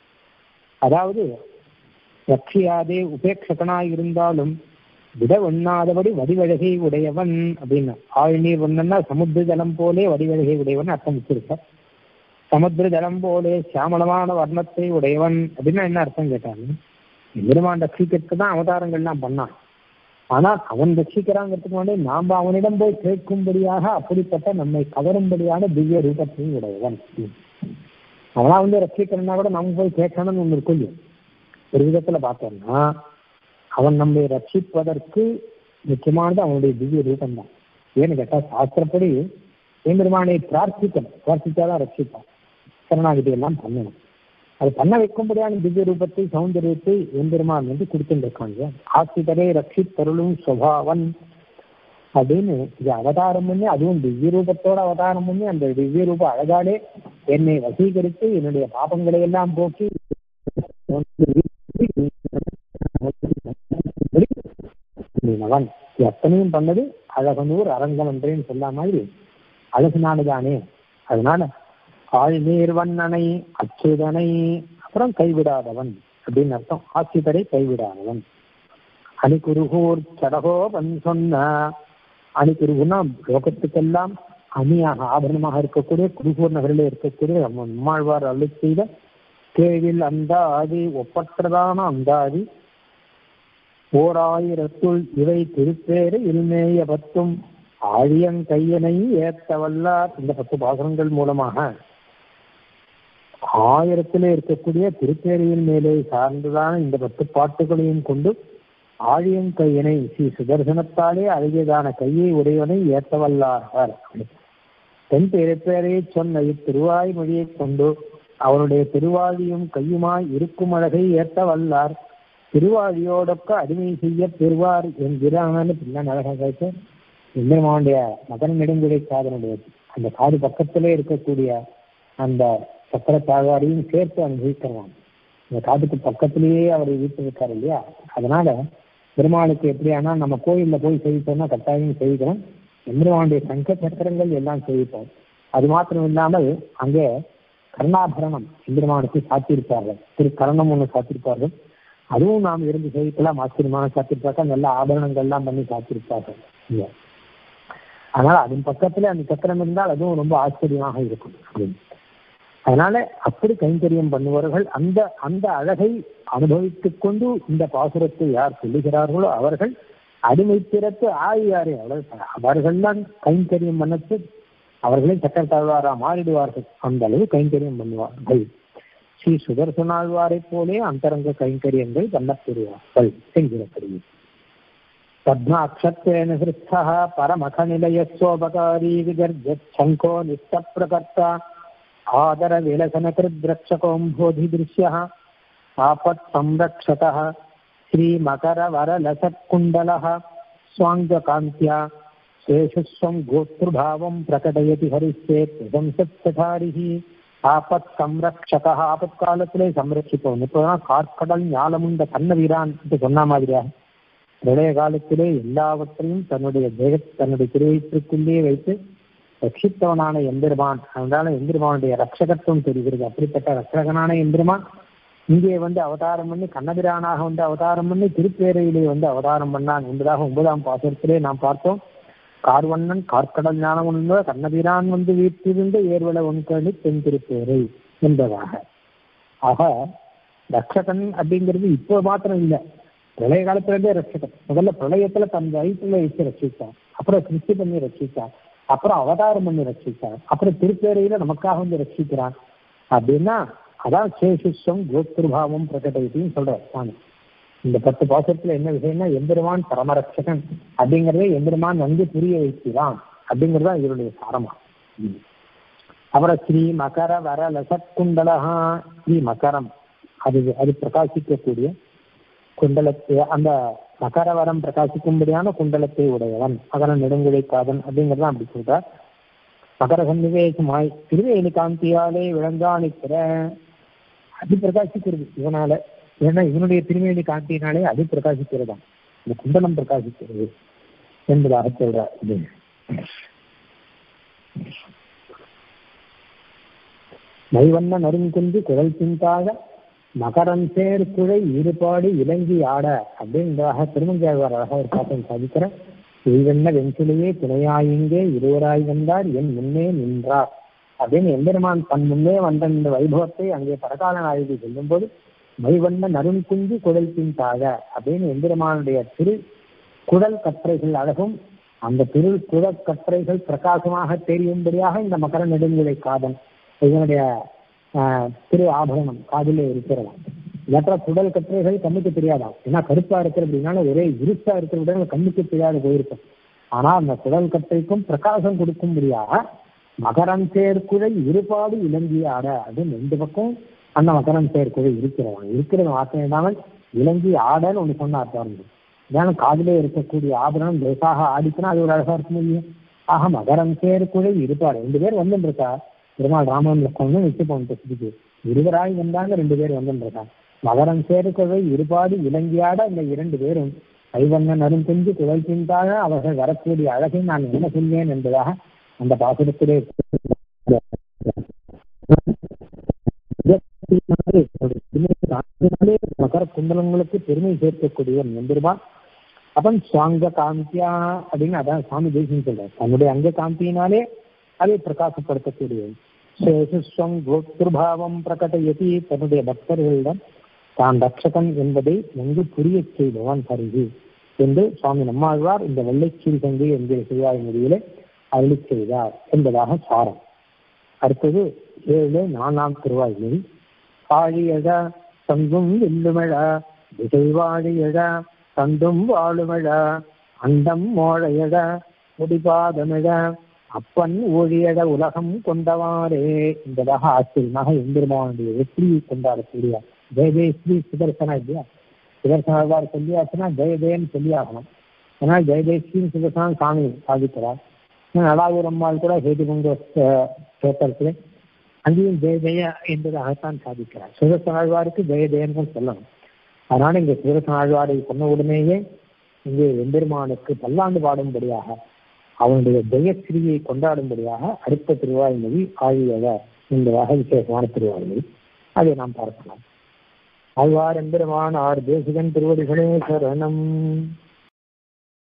அதாவது ரட்சியாதே உபேட்சகனாய் இருந்தாலும் விட ஒண்ணாதபடி வடிவழகை உடையவன் அப்படின்னு ஆழ்நீர் வண்ணன்னா சமுத்திர ஜலம் போலே வடிவழகை உடையவன் அர்த்தம் வச்சிருக்க சமுத்திர ஜலம் போலே சியாமளமான வர்ணத்தை உடையவன் அப்படின்னா என்ன அர்த்தம் கேட்டாங்க எம்பெருமான் ரட்சிக்கிறதுக்கு தான் அவதாரங்கள்லாம் பண்ணான் ஆனால் அவன் ரட்சிக்கிறாங்கிறதுக்கு முன்னாடி நாம் அவனிடம் போய் கேட்கும்படியாக அப்படிப்பட்ட நம்மை கவரும்படியான திவ்ய ரூபத்தையும் உடையவன் அவனா வந்து ரட்சிக்கிறனா கூட நம்ம போய் கேட்கணும்னு ஒன்று இருக்கும் இல்லையா? ஒரு விதத்துல பார்த்தோம்னா அவன் நம்மை ரட்சிப்பதற்கு முக்கியமானது அவனுடைய திவ்ய ரூபம் தான் ஏன்னு கேட்டா சாஸ்திரப்படி எம்பெருமானை பிரார்த்திக்கணும் பிரார்த்திச்சாதான் ரட்சிப்பான் சரணாகிதி எல்லாம் பண்ணணும் அது பண்ண வைக்கும்படியான திவ்ய ரூபத்தை சௌந்தரியத்தை எம்பெருமான் வந்து கொடுத்துருக்காங்க ஆசிரியரை ரட்சித்தருளும் சுவாவன் அப்படின்னு இது அவதாரம் பண்ணி அதுவும் திவ்ய ரூபத்தோட அவதாரம் பண்ணி அந்த திவ்ய ரூப அழகாலே என்னை வசீகரித்து என்னுடைய பாபங்களை எல்லாம் போக்கி அவன் எத்தனையும் பண்ணது அழகனூர் அரங்கம் என்றேன்னு சொன்ன மாதிரி அழகு நாடுதானே அதனால ஆழ்நீர் வண்ணனை அச்சுதனை அப்புறம் கைவிடாதவன் அப்படின்னு அர்த்தம் ஆசிரியரை கைவிடாதவன் அணிகுருகூர் சடகோபன் சொன்ன அணிகுருகுனா லோகத்துக்கெல்லாம் அணியாக ஆபரணமாக இருக்கக்கூடிய குருகூர் நகரிலே இருக்கக்கூடிய நம்மாழ்வார் அருளி செய்த கேவில் அந்தாதி ஒப்பற்றதான அந்தாதி ஓர் ஆயிரத்துள் இவை திருப்பேறு இல்மேய பத்தும் ஆழியங்கையனை ஏத்தவல்லார் இந்த பத்து பாசனங்கள் மூலமாக ஆயிரத்திலே இருக்கக்கூடிய திருப்பேரியின் மேலே சார்ந்ததான இந்த பத்து பாட்டுகளையும் கொண்டு ஆழியங்கையனை ஸ்ரீ சுதர்சனத்தாலே அழகியதான கையை உடையவனை ஏத்தவல்லார் தென் திருப்பேரை சொன்ன இத்திருவாய் மொழியைக் கொண்டு அவனுடைய திருவாழியும் கையுமாய் இருக்கும் அழகை ஏத்த வல்லார் திருவாழியோடொக்க அடிமை செய்ய பெறுவார் என்கிறான்னு பின்ன அழகாக கேட்டு எம்பெருமானுடைய மகன் நெடுங்குடை காதனுடைய அந்த காது பக்கத்திலே இருக்கக்கூடிய அந்த சக்கர தாழ்வாரையும் சேர்த்து அனுபவிக்கிறான் அந்த காதுக்கு பக்கத்திலேயே அவரை வீட்டு இருக்காரு இல்லையா அதனால பெருமாளுக்கு எப்படியானா நம்ம கோயில்ல போய் செய்வித்தோம்னா கட்டாயம் செய்விக்கிறோம் எம்பெருமானுடைய சங்க சக்கரங்கள் எல்லாம் செய்விப்போம் அது மாத்திரம் இல்லாமல் அங்கே கர்ணாபரணம் எம்பெருமானுக்கு சாத்தியிருப்பார்கள் திரு கரணம் ஒன்று சாத்தியிருப்பார்கள் அதுவும் நாம் இருந்து செய்திக்கலாம் ஆச்சரியமான சாத்திருப்பாக்க நல்ல ஆபரணங்கள்லாம் பண்ணி சாத்திருப்பார்கள் இல்லையா அதனால அதன் பக்கத்துல அந்த சக்கரம் இருந்தால் அதுவும் ரொம்ப ஆச்சரியமாக இருக்கும் அப்படின்னு அதனால அப்படி கைங்கரியம் பண்ணுவார்கள் அந்த அந்த அழகை அனுபவித்துக் கொண்டு இந்த பாசுரத்தை யார் சொல்லுகிறார்களோ அவர்கள் அடிமை பிறத்து ஆழியாரே அவர்கள் தான் கைங்கரியம் பண்ணத்து அவர்களே சக்கர தாழ்வாரா மாறிடுவார்கள் அந்த அளவு கைங்கரியம் பண்ணுவார்கள் ஸ்ரீ சுதர்சனாழ்வாரை போலே அந்தரங்க கைங்கரியங்கள் பண்ணப்பெறுவார்கள் என்கிறபடி பத்மாட்சத்வேன ஹிருத்தः பரமகநிலையஸ்வோபகாரி விகர்ஜோ நித்தப்பிரகர்த்தா ஆதர விலசனகிருத்ரக்ஷகோம்போதி திருஷ்யः आपत् संरक्षकः श्रीमकरवरलसत्कुण्डलः स्वाङ्गकान्त्या शेषु स्वं गोतृभावं प्रकटयति हरिश्चेत् प्रशंसत्सठारिः ஆபத் சம்ரக்ஷகா ஆபத் காலத்திலே சம்ரட்சிப்போம் இப்போதான் கார்கடல் ஞாலமுண்ட கண்ண வீரான் சொன்ன மாதிரியாக பிரளய காலத்திலே எல்லாவற்றையும் தன்னுடைய தேக தன்னுடைய திருவயிற்றுக்குள்ளே வைத்து ரட்சித்தவனான எம்பெருமான் அதனால எம்பெருமானுடைய ரட்சகத்துவம் தெரிகிறது அப்படிப்பட்ட ரட்சகனான எம்பெருமான் இங்கே வந்து அவதாரம் பண்ணி கண்ணபிரானாக வந்து அவதாரம் பண்ணி திருப்பேரையிலே வந்து அவதாரம் பண்ணான் என்பதாக ஒன்பதாம் பாசத்திலே நாம் பார்த்தோம் கார்வண்ணன் கார்க்கடல் ஞானம் உள்ள கண்ணபிரான் வந்து வீட்டிலிருந்து ஏர்வல ஒன்கணி தென் திருப்பேரை என்பதாக ஆக ரட்சகன் அப்படிங்கிறது இப்போ மாத்திரம் இல்லை பிரளய காலத்துல இருந்தே ரட்சகன் முதல்ல பிரளயத்துல தன் வயிற்றுல வச்சு ரட்சித்தான் அப்புறம் சிருஷ்டி பண்ணி ரட்சித்தான் அப்புறம் அவதாரம் பண்ணி ரட்சித்தான் அப்புறம் திருப்பேரையில நமக்காக வந்து ரட்சிக்கிறான் அப்படின்னா அதான் சேஷிஸ்வம் கோத்திருபாவம் பிரகடத்தையும் சொல்றார் சுவாமி இந்த பத்து பாசத்துல என்ன விஷயம்னா எம்பெருமான் பரமரட்சகன் அப்படிங்கறதே எம்பெருமான் வந்து புரிய வைக்கிறான் அப்படிங்கறதா இதனுடைய சாரமா அப்புறம் ஸ்ரீ மகர வர லசக்குண்டலகா ஸ்ரீ மகரம் அது அது பிரகாசிக்கக்கூடிய குண்டலத்தை அந்த மகரவரம் பிரகாசிக்கும்படியான குண்டலத்தை உடையவன் மகர நெடுங்குழை காதன் அப்படிங்கறத அப்படி சொல்றார் மகர சன்னிவேசமாய் திருவேணி காந்தியாலே விளங்கானிக்கிற அது பிரகாசிக்கிறது இவனால ஏன்னா இவனுடைய திருமேனி காட்டினாலே அது பிரகாசிக்கிறதாம் இந்த குண்டலம் பிரகாசிக்கிறது என்பதாக சொல்றார் இது மைவண்ண நறுங்குந்து குரல் பின்தாக மகரம் சேர் குழை ஈடுபாடு இலங்கி ஆட அப்படின்றதாக திருமங்கையாழ்வார் அழகா ஒரு பாட்டம் சாதிக்கிற இவென்ன வெஞ்சிலையே துணையாயிங்கே இருவராய் வந்தார் என் முன்னே நின்றார் அப்படின்னு எம்பெருமான் தன் முன்னே வந்த இந்த வைபவத்தை அங்கே பரகால நாயகி சொல்லும்போது மைவண்ண நறுங்குஞ்சு குடல் தாக அப்படின்னு எம்பெருமானுடைய திரு குடல் கற்றைகள் அழகும் அந்த திரு குடல் கற்றைகள் பிரகாசமாக தெரியும்படியாக இந்த மகர நெடுங்குலை காதன் இதனுடைய ஆஹ், திரு ஆபரணம் காதிலே இருக்கிறதாம் மற்ற குடல் கற்றைகள் கண்ணுக்கு தெரியாதாம் ஏன்னா கருப்பா இருக்கிற அப்படின்னால ஒரே இருட்டா இருக்கிற கண்ணுக்கு தெரியாத போயிருக்கும் ஆனா அந்த குடல் கற்றைக்கும் பிரகாசம் கொடுக்கும்படியாக மகரம் சேர்க்குழை இருபாடு இலங்கிய ஆட அது ரெண்டு பக்கம் அந்த மகரம் சேர்க்குழை இருக்கிறவன் இருக்கிறது மாத்திரம் இல்லாமல் இலங்கி ஆடன்னு ஒண்ணு சொன்னார் பாருங்க ஏன்னா காதிலே இருக்கக்கூடிய ஆபரணம் லேசாக ஆடிச்சுன்னா அது ஒரு அழகா இருக்கும் இல்லையா ஆக மகரம் சேர்க்குழை இருப்பாடு ரெண்டு பேர் வந்துருக்கா பெருமாள் ராமன் லட்சம்னு வச்சு போன சுத்திக்கு இருவராய் வந்தாங்க ரெண்டு பேர் வந்துருக்கா மகரம் சேர்க்குழை இருபாடு இலங்கியாட இந்த இரண்டு பேரும் ஐவண்ணன் அருந்தெஞ்சு குழைக்கின்றாக அவர்கள் வரக்கூடிய அழகை நான் என்ன சொல்வேன் என்பதாக அந்த பாசுரத்திலே மகர குண்டலங்களுக்கு பெருமை சேர்க்கக்கூடியவன் எம்பெருமான் அப்பன் சுவாங்க காந்தியா அப்படின்னு அதான் சுவாமி தேசியம் சொல்றார் தன்னுடைய அங்க காந்தியினாலே அதை பிரகாசப்படுத்தக்கூடியவன் சேசுஸ்வம் கோத்ருபாவம் பிரகடயதி தன்னுடைய பக்தர்களிடம் தான் ரட்சகன் என்பதை நன்கு புரியச் செய்தவன் பருகி என்று சுவாமி நம்மாழ்வார் இந்த வெள்ளைச்சீல் சங்கி என்கிற செய்வாய் முடிவிலே அருளி செய்தார் என்பதாக சாரம் அடுத்தது ஏழு நாலாம் திருவாய்மொழி ஆழியழ தங்கும் வில்லுமழ திசை வாழியழ தந்தும் வாழுமழ அண்டம் மோழையழ முடிபாதமிழ அப்பன் ஊழியழ உலகம் கொண்டவாறே என்பதாக ஆச்சரியமாக எம்பெருமானுடைய வெற்றியை கொண்டாடக்கூடிய ஜெய ஜெய ஸ்ரீ சுதர்சனா இல்லையா சுதர்சனாழ்வார் சொல்லியாச்சுன்னா ஜெய ஜெயன்னு சொல்லி ஆகணும் ஏன்னா ஜெய ஜெய ஸ்ரீ சுதர்சனா சாமி சாதிக்கிறார் நடாவூர் அம்மாள் கூட ஹேதி பொங்க கேட்டத்தில் அங்கேயும் ஜெய ஜெய என்பதாகத்தான் சாதிக்கிறார் சுதர்சனாழ்வாருக்கு ஜெய ஜெயன்னு சொல்லணும் அதனால இங்க சுதர்சனாழ்வாரை சொன்ன உடனேயே இங்கே எம்பெருமானுக்கு பல்லாண்டு பாடும்படியாக அவனுடைய ஜெயஸ்ரீயை கொண்டாடும்படியாக அடுத்த திருவாய்மொழி ஆழியவ என்பதாக விசேஷமான திருவாய்மொழி அதை நாம் பார்க்கலாம் ஆழ்வார் எம்பெருமான் ஆர் தேசிகன் திருவடிகளே சரணம்